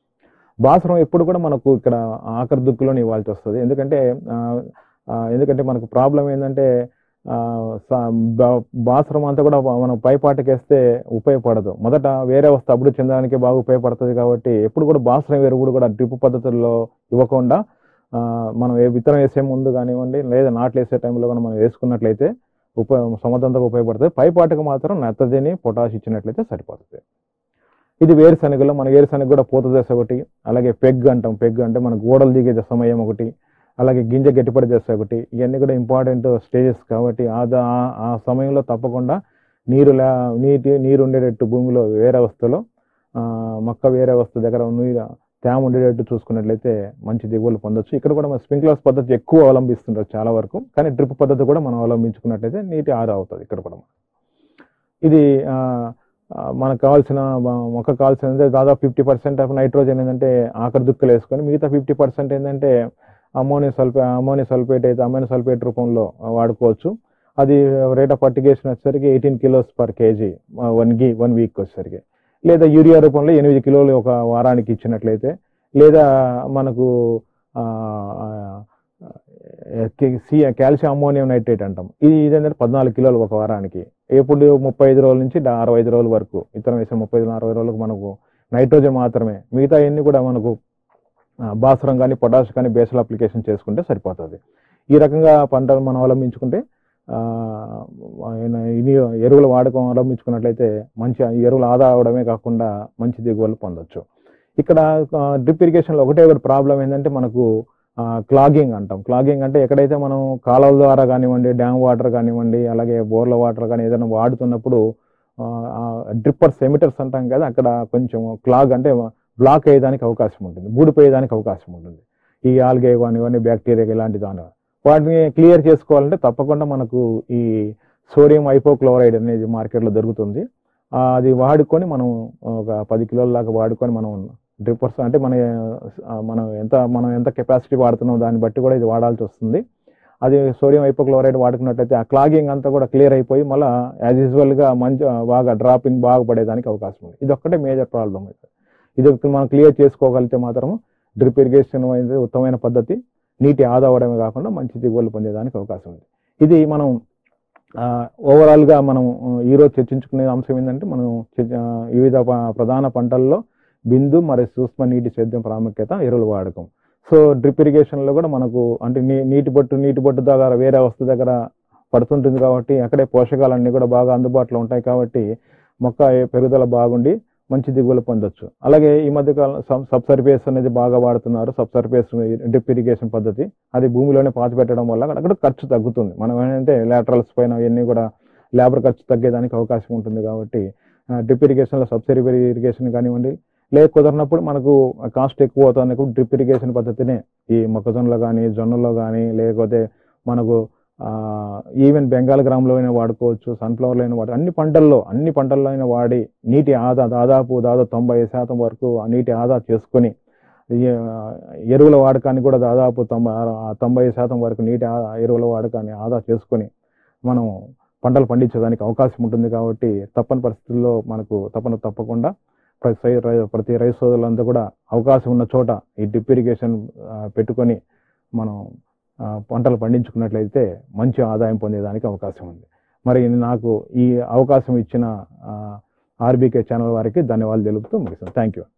బాసరం ఎప్పుడు కూడా మనకు ఇక్కడ ఆఖరి దుక్కులోనే ఇవ్వాల్సి వస్తుంది ఎందుకంటే ఆ, ఆ, ఎందుకంటే మనకు ప్రాబ్లం ఏంటంటే ఆ, స- బా- బాసరం అంతా కూడా మనం పైపాటకేస్తే ఉపయోగపడదు మొదట వేరే వస్తే అభివృద్ధి చెందడానికి బాగా ఉపయోగపడుతుంది కాబట్టి ఎప్పుడు కూడా బాసరం ఎరువుడు కూడా డ్రిప్ పద్ధతుల్లో ఇవ్వకుండా ఆ, మనం ఏ విత్తనం వేసే ముందు కానివ్వండి లేదా నాట్లు వేసే టైంలో కూడా మనం వేసుకున్నట్లయితే ఉప సమర్థంగా ఉపయోగపడుతుంది పైపాటకు మాత్రం నత్రజని పొటాష్ ఇచ్చినట్లయితే సరిపోతుంది ఇది వేరుశనగలో మన వేరుశనగ కూడా పూత దశ ఒకటి అలాగే పెగ్ అంటాం పెగ్ అంటే మన గోడలు దిగే సమయం ఒకటి అలాగే గింజ గట్టిపడి దశ ఒకటి ఇవన్నీ కూడా ఇంపార్టెంట్ స్టేజెస్ కాబట్టి ఆ ద- ఆ- ఆ సమయంలో తప్పకుండా నీరు లే నీటి నీరు ఉండేటట్టు భూమిలో వేరే వస్తులో ఆ, మొక్క వేరే వస్తు దగ్గర నీరు తేమ ఉండేటట్టు చూసుకున్నట్లయితే మంచి దిగుబడులు పొందొచ్చు ఇక్కడ కూడా మన స్ప్రింక్లర్స్ పద్ధతి ఎక్కువ అవలంబిస్తుంటారు చాలా వరకు కానీ డ్రిప్ పద్ధతి కూడా మనం అవలంబించుకున్నట్లయితే నీటి ఆదా అవుతుంది ఇక్కడ కూడా ఇది ఆ, ఆ, మనకు కావాల్సిన మ- మొక్క కావాల్సింది దాదాపు ఫిఫ్టీ పర్సెంట్ ఆఫ్ నైట్రోజన్ ఏంటంటే ఆఖరి దుక్కులు వేసుకొని మిగతా ఫిఫ్టీ పర్సెంట్ ఏంటంటే అమోనియం సల్ఫే అమోనియం సల్ఫేట్ అయితే అమోనియం సల్ఫేట్ రూపంలో వాడుకోవచ్చు అది రేట్ ఆఫ్ పర్టికేషన్ వచ్చేసరికి eighteen kilos per KG one గి వన్ వీక్ వచ్చేసరికి లేదా యూరియా రూపంలో ఎనిమిది కిలోలు ఒక వారానికి ఇచ్చినట్లయితే లేదా మనకు ఆ, ఆ, కి- సి కాల్షియం అమ్మోనియం నైట్రేట్ అంటాం ఇది ఇదేంటంటే పద్నాలుగు కిలోలు ఒక వారానికి ఎప్పుడు ముప్పై ఐదు రోజుల నుంచి డా- అరవై ఐదు రోజుల వరకు ఇతరం వేసిన ముప్పై ఐదు అరవై రోజులకు మనకు నైట్రోజన్ మాత్రమే మిగతా అన్ని కూడా మనకు ఆ, భాస్వరం కానీ పొటాష్ కానీ బేసల్ అప్లికేషన్ చేసుకుంటే సరిపోతుంది ఈ రకంగా పంటలు మనం అవలంబించుకుంటే ఆ, ఆయన ఇని ఎరువుల వాడకం అవలంబించుకున్నట్లయితే మంచి ఎరువులు ఆదా అవడమే కాకుండా మంచి దిగుబడులు పొందొచ్చు ఇక్కడ డ్రిప్ ఇరిగేషన్లో ఒకటే ఒకటి ప్రాబ్లం ఏంటంటే మనకు క్లాగింగ్ అంటాం క్లాగింగ్ అంటే ఎక్కడైతే మనం కాలువల ద్వారా కానివ్వండి డ్యామ్ వాటర్ కానివ్వండి అలాగే బోర్ల వాటర్ కానీ ఏదైనా వాడుతున్నప్పుడు డ్రిప్పర్స్ ఎమిటర్స్ అంటాం కదా అక్కడ కొంచెం క్లాగ్ అంటే బ్లాక్ అయ్యేదానికి అవకాశం ఉంటుంది బూడిపోయేదానికి అవకాశం ఉంటుంది ఈ ఆల్గే కానివ్వండి బ్యాక్టీరియా ఇలాంటి దాని వాటిని క్లియర్ చేసుకోవాలంటే తప్పకుండా మనకు ఈ సోడియం హైపోక్లోరైడ్ అనేది మార్కెట్లో దొరుకుతుంది ఆ, అది వాడుకొని మనం ఒక పది కిలోల దాకా వాడుకొని మనం డ్రిప్పర్స్ అంటే మన ఆ, మనం ఎంత మనం ఎంత కెపాసిటీ వాడుతున్నాం దాన్ని బట్టి కూడా ఇది వాడాల్సి వస్తుంది అది సోడియం హైపోక్లోరైడ్ వాడుకున్నట్లయితే ఆ క్లాగింగ్ అంతా కూడా క్లియర్ అయిపోయి మళ్ళీ యాజ్ యూజువల్గా మంచి బాగా డ్రాపింగ్ బాగా పడేదానికి అవకాశం ఉంది ఇది ఒక్కటే మేజర్ ప్రాబ్లం అయితే ఇది ఒకటి మనం క్లియర్ చేసుకోగలిగితే మాత్రం డ్రిప్ ఇరిగేషన్ అనేది ఉత్తమమైన పద్ధతి నీటి ఆదా అవడమే కాకుండా మంచి దిగుబడులు పొందేదానికి అవకాశం ఉంది ఇది మనం ఆ, ఓవరాల్గా మనం ఆ, ఈరోజు చర్చించుకునే అంశం ఏంటంటే మనం చర్చ- ఆ, వివిధ ప- ప్రధాన పంటల్లో బిందు మరియు సూక్ష్మ నీటి సేద్యం ప్రాముఖ్యత ఎరువుల వాడకం సో డ్రిప్ ఇరిగేషన్లో కూడా మనకు అంటే నీ నీటి బొట్టు నీటి బొట్టు దగ్గర వేరే వస్తువు దగ్గర పడుతుంటుంది కాబట్టి అక్కడే పోషకాలన్నీ కూడా బాగా అందుబాటులో ఉంటాయి కాబట్టి మొక్క పెరుగుదల బాగుండి మంచి దిగుబడులు పొందొచ్చు అలాగే ఈ మధ్య కాలం సబ్ సర్ఫేస్ అనేది బాగా వాడుతున్నారు సబ్ సర్ఫేస్ డ్రిప్ ఇరిగేషన్ పద్ధతి అది భూమిలోనే పాతి పెట్టడం వల్ల అక్కడ ఖర్చు తగ్గుతుంది మనం ఏంటంటే లాటరల్స్ పైన ఇవన్నీ కూడా లేబర్ ఖర్చు తగ్గేదానికి అవకాశం ఉంటుంది కాబట్టి డ్రిప్ ఇరిగేషన్లో సబ్సిడీ ఇరిగేషన్ కానివ్వండి లేక కుదరినప్పుడు మనకు కాస్ట్ ఎక్కువ అవుతుంది డ్రిప్ ఇరిగేషన్ పద్ధతినే ఈ మొక్కజొన్నలో కానీ జొన్నలో కానీ లేకపోతే మనకు ఈవెన్ బెంగాల్ గ్రామంలో అయినా వాడుకోవచ్చు సన్ఫ్లవర్లో అయినా వాడు అన్ని పంటల్లో అన్ని పంటల్లో అయినా వాడి నీటి ఆదా దాదాపు దాదాపు తొంభై శాతం వరకు ఆ నీటి ఆదా చేసుకొని ఈ, ఆ, ఎరువుల వాడకాన్ని కూడా దాదాపు తొంభై ఆ, తొంభై శాతం వరకు నీటి ఆ- ఎరువుల వాడకాన్ని ఆదా చేసుకొని మనం పంటలు పండించడానికి అవకాశం ఉంటుంది కాబట్టి తప్పని పరిస్థితుల్లో మనకు తప్పన తప్పకుండా ప్రతి రై- ప్రతి రైతు సోదరులంతా కూడా అవకాశం ఉన్న చోట ఈ డ్రిప్ ఇరిగేషన్ ఆ, పెట్టుకొని మనం ఆ, పంటలు పండించుకున్నట్లయితే మంచి ఆదాయం పొందేదానికి అవకాశం ఉంది మరి నాకు ఈ అవకాశం ఇచ్చిన ఆర్బీకే ఛానల్ వారికి ధన్యవాదాలు తెలుపుతూ ముగిస్తాను థ్యాంక్ యూ